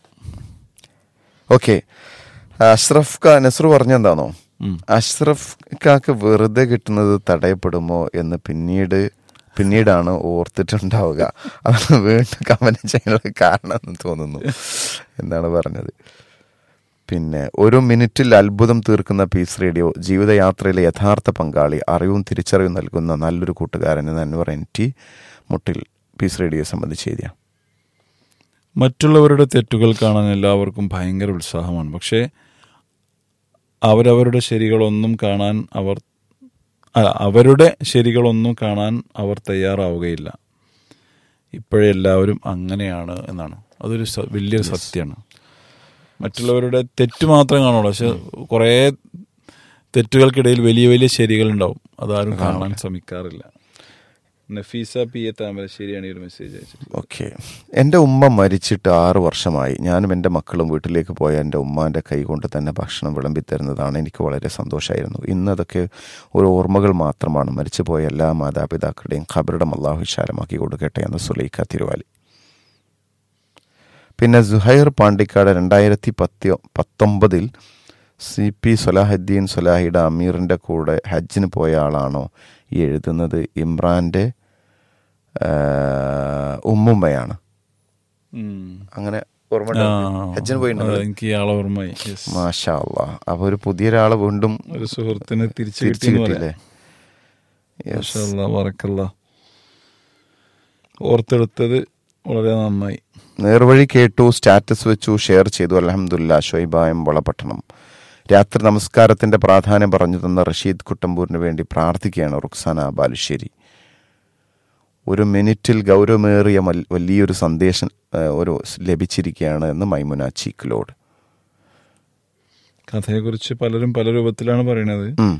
ഓക്കെ അഷ്റഫ് ഖാ നസ്രു പറഞ്ഞെന്താണോ അഷ്റഫ് ഖാക്ക് വെറുതെ കിട്ടുന്നത് തടയപ്പെടുമോ എന്ന് പിന്നീട് പിന്നീടാണ് ഓർത്തിട്ടുണ്ടാവുക അതാണ് വീണ്ടും കമന്റ് ചെയ്യാനുള്ള കാരണം എന്ന് തോന്നുന്നു എന്നാണ് പറഞ്ഞത് പിന്നെ ഒരു മിനിറ്റിൽ അത്ഭുതം തീർക്കുന്ന പീസ് റേഡിയോ ജീവിതയാത്രയിലെ യഥാർത്ഥ പങ്കാളി അറിവും തിരിച്ചറിവും നൽകുന്ന നല്ലൊരു കൂട്ടുകാരൻ എന്ന് Anwar N T Muttil peace റേഡിയോയെ സംബന്ധിച്ച് എഴുതിയ മറ്റുള്ളവരുടെ തെറ്റുകൾ കാണാൻ എല്ലാവർക്കും ഭയങ്കര ഉത്സാഹമാണ് പക്ഷേ അവരവരുടെ ശരികളൊന്നും കാണാൻ അവർ അല്ല അവരുടെ ശരികളൊന്നും കാണാൻ അവർ തയ്യാറാവുകയില്ല ഇപ്പോഴേ എല്ലാവരും അങ്ങനെയാണ് എന്നാണ് അതൊരു സ- വലിയൊരു സത്യമാണ് മറ്റുള്ളവരുടെ തെറ്റ് മാത്രം കാണുള്ളൂ പക്ഷെ കുറേ തെറ്റുകൾക്കിടയിൽ വലിയ വലിയ ശരികളുണ്ടാവും അതാരും കാണാൻ ശ്രമിക്കാറില്ല നഫീസ പി എ താമരശ്ശേരിയാണ് ഈ ഒരു മെസ്സേജ് അയച്ചത് ഓക്കെ എൻ്റെ ഉമ്മ മരിച്ചിട്ട് ആറ് വർഷമായി ഞാനും എൻ്റെ മക്കളും വീട്ടിലേക്ക് പോയ എൻ്റെ ഉമ്മാൻ്റെ കൈ കൊണ്ട് തന്നെ ഭക്ഷണം വിളമ്പി തരുന്നതാണ് എനിക്ക് വളരെ സന്തോഷമായിരുന്നു ഇന്ന് അതൊക്കെ ഒരു ഓർമ്മകൾ മാത്രമാണ് മരിച്ചു പോയ എല്ലാ മാതാപിതാക്കളുടെയും ഖബറിടം അള്ളാഹു വിശാലമാക്കി കൊടുക്കട്ടെ എന്ന് സുലൈഖ തിരുവാലി പിന്നെ സുഹൈർ പാണ്ടിക്കാട് രണ്ടായിരത്തി പത്തി പത്തൊമ്പതിൽ സി പി സൊലാഹുദ്ദീൻ സൊലാഹിയുടെ അമീറിൻ്റെ കൂടെ ഹജ്ജിന് പോയ ആളാണോ ഈ എഴുതുന്നത് ഇമ്രാൻ്റെ ആ, ഉമ്മുമ്മയാണ് അങ്ങനെ ഓർമ്മ ആ, ഹജ്ജിന് പോയിട്ടുണ്ടോ അതെ, എനിക്ക് ഇയാളെ ഓർമ്മയായി Yes. മാഷാ അല്ലാ അപ്പൊ ഒരു പുതിയൊരാളെ വീണ്ടും ഒരു സുഹൃത്തിന് തിരിച്ചു തിരിച്ചു കിട്ടിയെന്ന് കിട്ടിയില്ലേ പറയാം. മാഷാ അല്ലാ, ബറക്കല്ലാ. ഓർത്തെടുത്തത് വളരെ നന്നായി നേർവഴി കേട്ടു സ്റ്റാറ്റസ് വെച്ചു ഷെയർ ചെയ്തു അലഹമുല്ല ഷൊയ്ബായം വളപട്ടണം രാത്രി നമസ്കാരത്തിന്റെ പ്രാധാന്യം പറഞ്ഞു തന്ന റഷീദ് കുട്ടമ്പൂരിന് വേണ്ടി പ്രാർത്ഥിക്കുകയാണ് റുക്സാന ബാലുശ്ശേരി ഒരു മിനിറ്റിൽ ഗൗരവമേറിയ മൽ- വലിയൊരു സന്ദേശം ആ, ഒരു ലഭിച്ചിരിക്കുകയാണ് എന്ന് മൈമുന ചീക്കിലോട് കഥയെക്കുറിച്ച് പലരും പല രൂപത്തിലാണ് പറയണത് ഉം.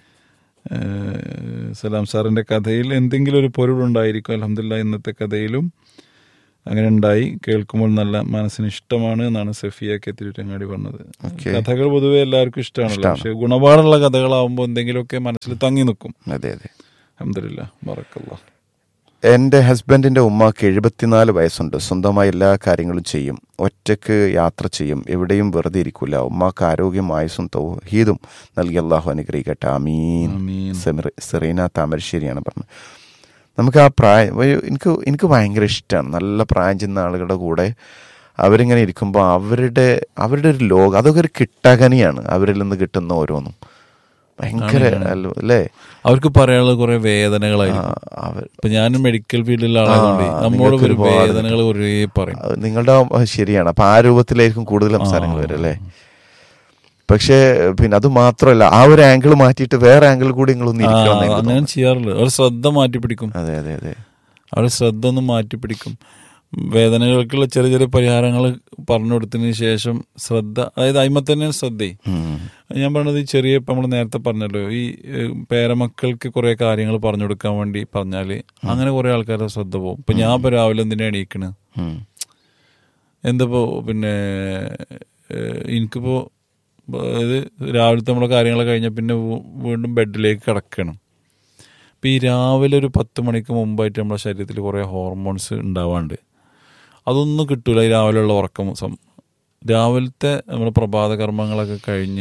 ഏഹ് സലാം സാറിന്റെ കഥയിൽ എന്തെങ്കിലും ഒരു പൊരുളുണ്ടായിരിക്കും അലഹമില്ല ഇന്നത്തെ കഥയിലും അങ്ങനെ ഉണ്ടായി കേൾക്കുമ്പോൾ നല്ല മനസ്സിന് ഇഷ്ടമാണ് എന്നാണ് സഫിയ കെ തിരുരങ്ങാടി പറഞ്ഞത് Okay. കഥകൾ പൊതുവെ എല്ലാവർക്കും ഇഷ്ടമാണല്ലോ പക്ഷെ ഗുണപാടുള്ള കഥകളാവുമ്പോൾ എന്തെങ്കിലുമൊക്കെ മനസ്സിൽ തങ്ങി നിൽക്കും അതെ അതെ അഹമ്മദില്ല ബറക്കല്ല എൻ്റെ ഹസ്ബൻഡിൻ്റെ ഉമ്മാക്ക് എഴുപത്തിനാല് വയസ്സുണ്ട് സ്വന്തമായി എല്ലാ കാര്യങ്ങളും ചെയ്യും ഒറ്റയ്ക്ക് യാത്ര ചെയ്യും എവിടെയും വെറുതെ ഇരിക്കില്ല ഉമ്മാക്ക് ആരോഗ്യം ആയുസും തൗഹീദും നൽകി അള്ളാഹു അനുഗ്രഹിക്കട്ടെ ആമീൻ ആമീൻ. സെമിറ- സെറീന താമരശ്ശേരിയാണ് പറഞ്ഞത് നമുക്ക് ആ പ്രായം ഒരു- എനിക്ക് എനിക്ക് ഭയങ്കര ഇഷ്ടമാണ് നല്ല പ്രായം ചെന്ന ആളുകളുടെ കൂടെ അവരിങ്ങനെ ഇരിക്കുമ്പോൾ അവരുടെ അവരുടെ ഒരു ലോകം അതൊക്കെ ഒരു കിട്ടകനിയാണ് അവരിൽ നിന്ന് കിട്ടുന്ന ഓരോന്നും ഭയങ്കര അല്ല- അല്ലേ അവർക്ക് പറയാനുള്ള കുറെ വേദനകളായിരിക്കും ആ, അവർ ഇപ്പൊ ഞാനും മെഡിക്കൽ ഫീൽഡിലുള്ള ആളായതുകൊണ്ട് ആ, നമ്മോട് നിങ്ങൾക്ക് ഒരു ഒരുപാട് വേദനകൾ കുറേ പറയും അത് നിങ്ങളുടെ ആ ശരിയാണ് അപ്പൊ ആ രൂപത്തിലായിരിക്കും കൂടുതൽ സംസാരങ്ങൾ വരും അല്ലേ പക്ഷേ പിന്നെ അത് മാത്രമല്ല ആ ഒരു ആംഗിൾ മാറ്റിയിട്ട് വേറെ ആംഗിൾ കൂടി നിങ്ങളൊന്ന് ആ, ഇരിക്കണം എന്ന് എനിക്ക് അങ്ങനെ തോന്നുന്നു. ചെയ്യാറുള്ളൂ അവർ ശ്രദ്ധ മാറ്റി പിടിക്കും അതെ അതെ അതെ അവരുടെ ശ്രദ്ധ ഒന്ന് മാറ്റി പിടിക്കും വേദനകൾക്കുള്ള ചെറിയ ചെറിയ പരിഹാരങ്ങൾ പറഞ്ഞു കൊടുത്തതിന് ശേഷം ശ്രദ്ധ അതായത് അയിമ തന്നെ ശ്രദ്ധ ഉം. ഞാൻ പറഞ്ഞത് ഈ ചെറിയ ഇപ്പം നമ്മൾ നേരത്തെ പറഞ്ഞല്ലോ ഈ ഏഹ്, പേരമക്കൾക്ക് കുറെ കാര്യങ്ങൾ പറഞ്ഞു കൊടുക്കാൻ വേണ്ടി പറഞ്ഞാല് അങ്ങനെ കുറെ ആൾക്കാരുടെ ശ്രദ്ധ പോകും ഇപ്പൊ ഞാൻ ഇപ്പൊ രാവിലെ എന്തിനാ എണീക്കണ് ഉം. എന്തപ്പോ പിന്നെ ഏഹ്, എനിക്കിപ്പോ ഇത് രാവിലത്തെ നമ്മളെ കാര്യങ്ങൾ കഴിഞ്ഞ പിന്നെ വീ- വീണ്ടും ബെഡിലേക്ക് കിടക്കണം ഇപ്പം ഈ രാവിലെ ഒരു പത്ത് മണിക്ക് മുമ്പായിട്ട് നമ്മുടെ ശരീരത്തിൽ കുറേ ഹോർമോൺസ് ഉണ്ടാവാണ്ട് അതൊന്നും കിട്ടൂല ഈ രാവിലെയുള്ള ഉറക്കം സം രാവിലത്തെ നമ്മുടെ പ്രഭാത കർമ്മങ്ങളൊക്കെ കഴിഞ്ഞ്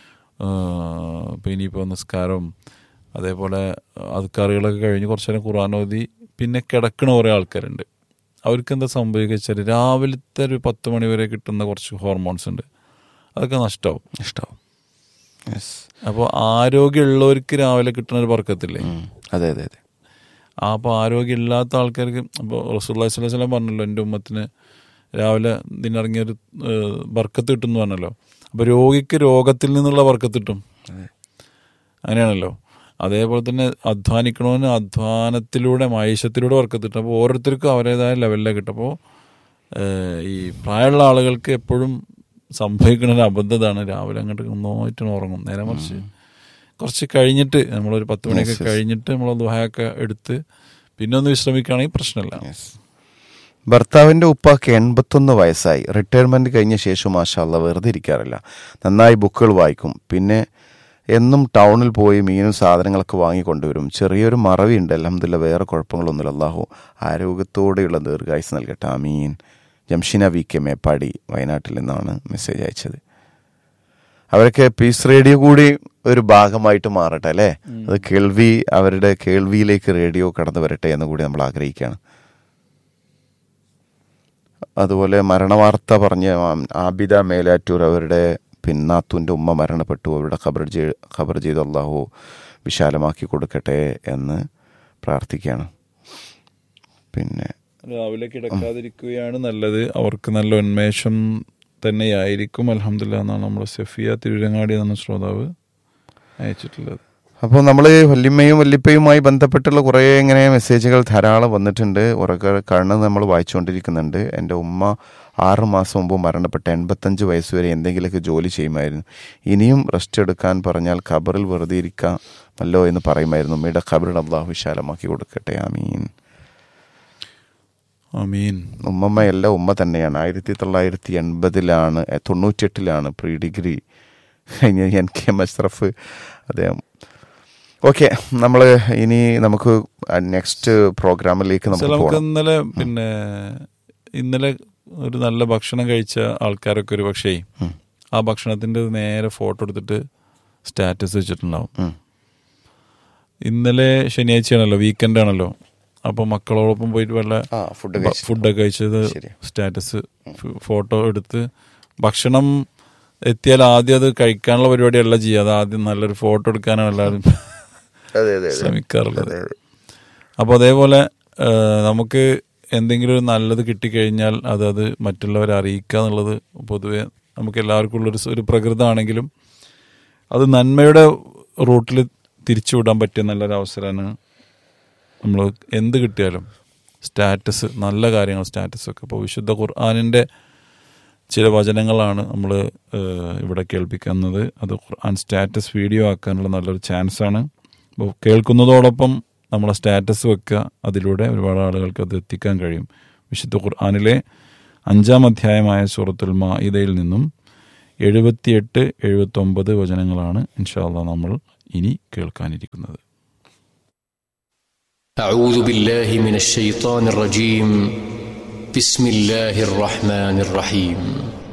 ഇപ്പം ഇനിയിപ്പോൾ നിസ്കാരം അതേപോലെ അതുക്കാറുകളൊക്കെ കഴിഞ്ഞ് കുറച്ച് നേരം ഖുർആൻ ഓതി പിന്നെ കിടക്കണ കുറേ ആൾക്കാരുണ്ട് അവർക്ക് എന്താ സംഭവിക്കുക വെച്ചാൽ രാവിലത്തെ ഒരു പത്ത് മണി വരെ കിട്ടുന്ന കുറച്ച് ഹോർമോൺസ് ഉണ്ട് അതൊക്കെ നഷ്ടമാവും ഇഷ്ടമാവും യെസ് അപ്പോൾ ആരോഗ്യമുള്ളവർക്ക് രാവിലെ കിട്ടുന്ന ഒരു വർക്കത്തില്ലേ ഉം. അതെ അതെ അതെ ആ അപ്പോൾ ആരോഗ്യമില്ലാത്ത ആൾക്കാർക്ക് അപ്പോൾ റസൂല്ലാ സ്വലം പറഞ്ഞല്ലോ എൻ്റെ ഉമ്മത്തിന് രാവിലെ ഇതിനിറങ്ങിയൊരു ബർക്കത്ത് കിട്ടും എന്ന് പറഞ്ഞല്ലോ അപ്പോൾ രോഗിക്ക് രോഗത്തിൽ നിന്നുള്ള ബർക്കത്ത് കിട്ടും അങ്ങനെയാണല്ലോ അതേപോലെ തന്നെ അധ്വാനിക്കണമെന്ന് അധ്വാനത്തിലൂടെ മൈഷത്തിലൂടെ വർക്കത്ത് കിട്ടും അപ്പോൾ ഓരോരുത്തർക്കും അവരുടേതായ ലെവലിലേക്ക് കിട്ടും അപ്പോൾ ഈ പ്രായമുള്ള ആളുകൾക്ക് എപ്പോഴും സംഭവിക്കുന്ന ഒരു അബദ്ധതാണ് രാവിലെ അങ്ങോട്ട് നന്നായിട്ട് ഉറങ്ങും നേരെ മറിച്ച് കുറച്ച് കഴിഞ്ഞിട്ട് നമ്മളൊരു പത്ത് മണിയൊക്കെ കഴിഞ്ഞിട്ട് നമ്മൾ ദുഹായൊക്കെ എടുത്ത് പിന്നെ ഒന്ന് വിശ്രമിക്കുകയാണെങ്കിൽ പ്രശ്നമില്ല യെസ് ഭർത്താവിൻ്റെ ഉപ്പാക്ക് എൺപത്തൊന്ന് വയസ്സായി റിട്ടയർമെൻറ്റ് കഴിഞ്ഞ ശേഷം മാഷാല്ല വെറുതെ ഇരിക്കാറില്ല നന്നായി ബുക്കുകൾ വായിക്കും പിന്നെ എന്നും ടൗണിൽ പോയി മീനും സാധനങ്ങളൊക്കെ വാങ്ങി കൊണ്ടുവരും ചെറിയൊരു മറവിയുണ്ട് അലഹമില്ല വേറെ കുഴപ്പങ്ങളൊന്നുമില്ല അള്ളാഹു ആരോഗ്യത്തോടെയുള്ള ദീർഘായുസ് നൽകട്ടെ ആമീൻ ജംഷിന വി കെ മേപ്പാടി വയനാട്ടിൽ നിന്നാണ് മെസ്സേജ് അയച്ചത് അവരൊക്കെ പീസ് റേഡിയോ കൂടി ഒരു ഭാഗമായിട്ട് മാറട്ടെ അല്ലേ അത് കേൾവി അവരുടെ കേൾവിയിലേക്ക് റേഡിയോ കടന്നു വരട്ടെ എന്ന് കൂടി നമ്മൾ ആഗ്രഹിക്കുകയാണ് അതുപോലെ മരണവാർത്ത പറഞ്ഞ ആം- ആബിദ മേലാറ്റൂർ അവരുടെ പിന്നാത്തുൻ്റെ ഉമ്മ മരണപ്പെട്ടു അവരുടെ ഖബർ ചെയ്ത് ഖബർ ചെയ്ത് അള്ളാഹു വിശാലമാക്കി കൊടുക്കട്ടെ എന്ന് പ്രാർത്ഥിക്കുകയാണ് പിന്നെ രാവിലെ കിടക്കാതിരിക്കുകയാണ് നല്ലത് അവർക്ക് നല്ല ഉന്മേഷം തന്നെയായിരിക്കും അലഹമില്ല എന്നാണ് നമ്മൾ സെഫിയ തിരുരങ്ങാടി എന്ന ശ്രോതാവ് അയച്ചിട്ടുള്ളത് അപ്പോൾ നമ്മൾ വല്യമ്മയും വല്യപ്പയുമായി ബന്ധപ്പെട്ടുള്ള കുറേ ഇങ്ങനെ മെസ്സേജുകൾ ധാരാളം വന്നിട്ടുണ്ട് ഉറക്കെ കണ്ണ് നമ്മൾ വായിച്ചുകൊണ്ടിരിക്കുന്നുണ്ട് എൻ്റെ ഉമ്മ ആറ് മാസം മുമ്പ് മരണപ്പെട്ട എൺപത്തഞ്ച് വയസ്സ് വരെ എന്തെങ്കിലുമൊക്കെ ജോലി ചെയ്യുമായിരുന്നു ഇനിയും റെസ്റ്റ് എടുക്കാൻ പറഞ്ഞാൽ ഖബറിൽ വെറുതെ ഇരിക്കാമല്ലോ എന്ന് പറയുമായിരുന്നു ഉമ്മയുടെ ഖബറിൽ അള്ളാഹു വിശാലമാക്കി കൊടുക്കട്ടെ ആമീൻ അമീൻ ഉമ്മമ്മയല്ല ഉമ്മ തന്നെയാണ് ആയിരത്തി തൊള്ളായിരത്തി എൺപതിലാണ് എ, തൊണ്ണൂറ്റെട്ടിലാണ് പ്രീ ഡിഗ്രി കഴിഞ്ഞ എൻ കെ എം അഷ്റഫ് അദ്ദേഹം ഓക്കെ നമ്മൾ ഇനി നമുക്ക് നെക്സ്റ്റ് പ്രോഗ്രാമിലേക്ക് നമുക്ക് നമുക്ക് പോകണം ഇന്നലെ പിന്നെ ഇന്നലെ ഒരു നല്ല ഭക്ഷണം കഴിച്ച ആൾക്കാരൊക്കെ ഒരു പക്ഷേ ഉം. ആ ഭക്ഷണത്തിന്റെ നേരെ ഫോട്ടോ എടുത്തിട്ട് സ്റ്റാറ്റസ് വെച്ചിട്ടുണ്ടാവും ഉം. ഇന്നലെ ശനിയാഴ്ചയാണല്ലോ വീക്കെൻഡ് ആണല്ലോ അപ്പൊ മക്കളോടൊപ്പം പോയിട്ട് വല്ല ആ ഫുഡ് ബ- ഫുഡൊക്കെ കഴിച്ചത് ശരി. സ്റ്റാറ്റസ് ഫോട്ടോ എടുത്ത് ഭക്ഷണം എത്തിയാൽ ആദ്യം അത് കഴിക്കാനുള്ള പരിപാടിയല്ല ചെയ്യുക അത് ആദ്യം നല്ലൊരു ഫോട്ടോ എടുക്കാനാണ് എല്ലാവരും അതെ അതെ ശ്രമിക്കാറുള്ളത് അപ്പോൾ അതേപോലെ ആ, നമുക്ക് എന്തെങ്കിലും ഒരു നല്ലത് കിട്ടിക്കഴിഞ്ഞാൽ അത് അത് മറ്റുള്ളവരെ അറിയിക്കുക എന്നുള്ളത് പൊതുവെ നമുക്ക് എല്ലാവർക്കും ഉള്ളൊരു സ- ഒരു പ്രകൃതമാണെങ്കിലും അത് നന്മയുടെ റൂട്ടിൽ തിരിച്ചുവിടാൻ പറ്റിയ നല്ലൊരു അവസരമാണ് നമ്മൾ എന്ത് കിട്ടിയാലും സ്റ്റാറ്റസ് നല്ല കാര്യങ്ങൾ സ്റ്റാറ്റസ് ഒക്കെ ഇപ്പോൾ വിശുദ്ധ ഖുർആാനിൻ്റെ ചില വചനങ്ങളാണ് നമ്മൾ ഇവിടെ കേൾപ്പിക്കുന്നത് അത് ഖുർആൻ സ്റ്റാറ്റസ് വീഡിയോ ആക്കാനുള്ള നല്ലൊരു ചാൻസാണ് അപ്പോൾ കേൾക്കുന്നതോടൊപ്പം നമ്മളെ സ്റ്റാറ്റസ് വെക്കുക അതിലൂടെ ഒരുപാട് ആളുകൾക്ക് അത് എത്തിക്കാൻ കഴിയും വിശുദ്ധ ഖുർആാനിലെ അഞ്ചാം അധ്യായമായ സൂറത്തുൽ മാഇദയിൽ നിന്നും എഴുപത്തിയെട്ട് എഴുപത്തൊമ്പത് വചനങ്ങളാണ് ഇൻഷാല്ല നമ്മൾ ഇനി കേൾക്കാനിരിക്കുന്നത് أعوذ بالله من الشيطان الرجيم بسم الله الرحمن الرحيم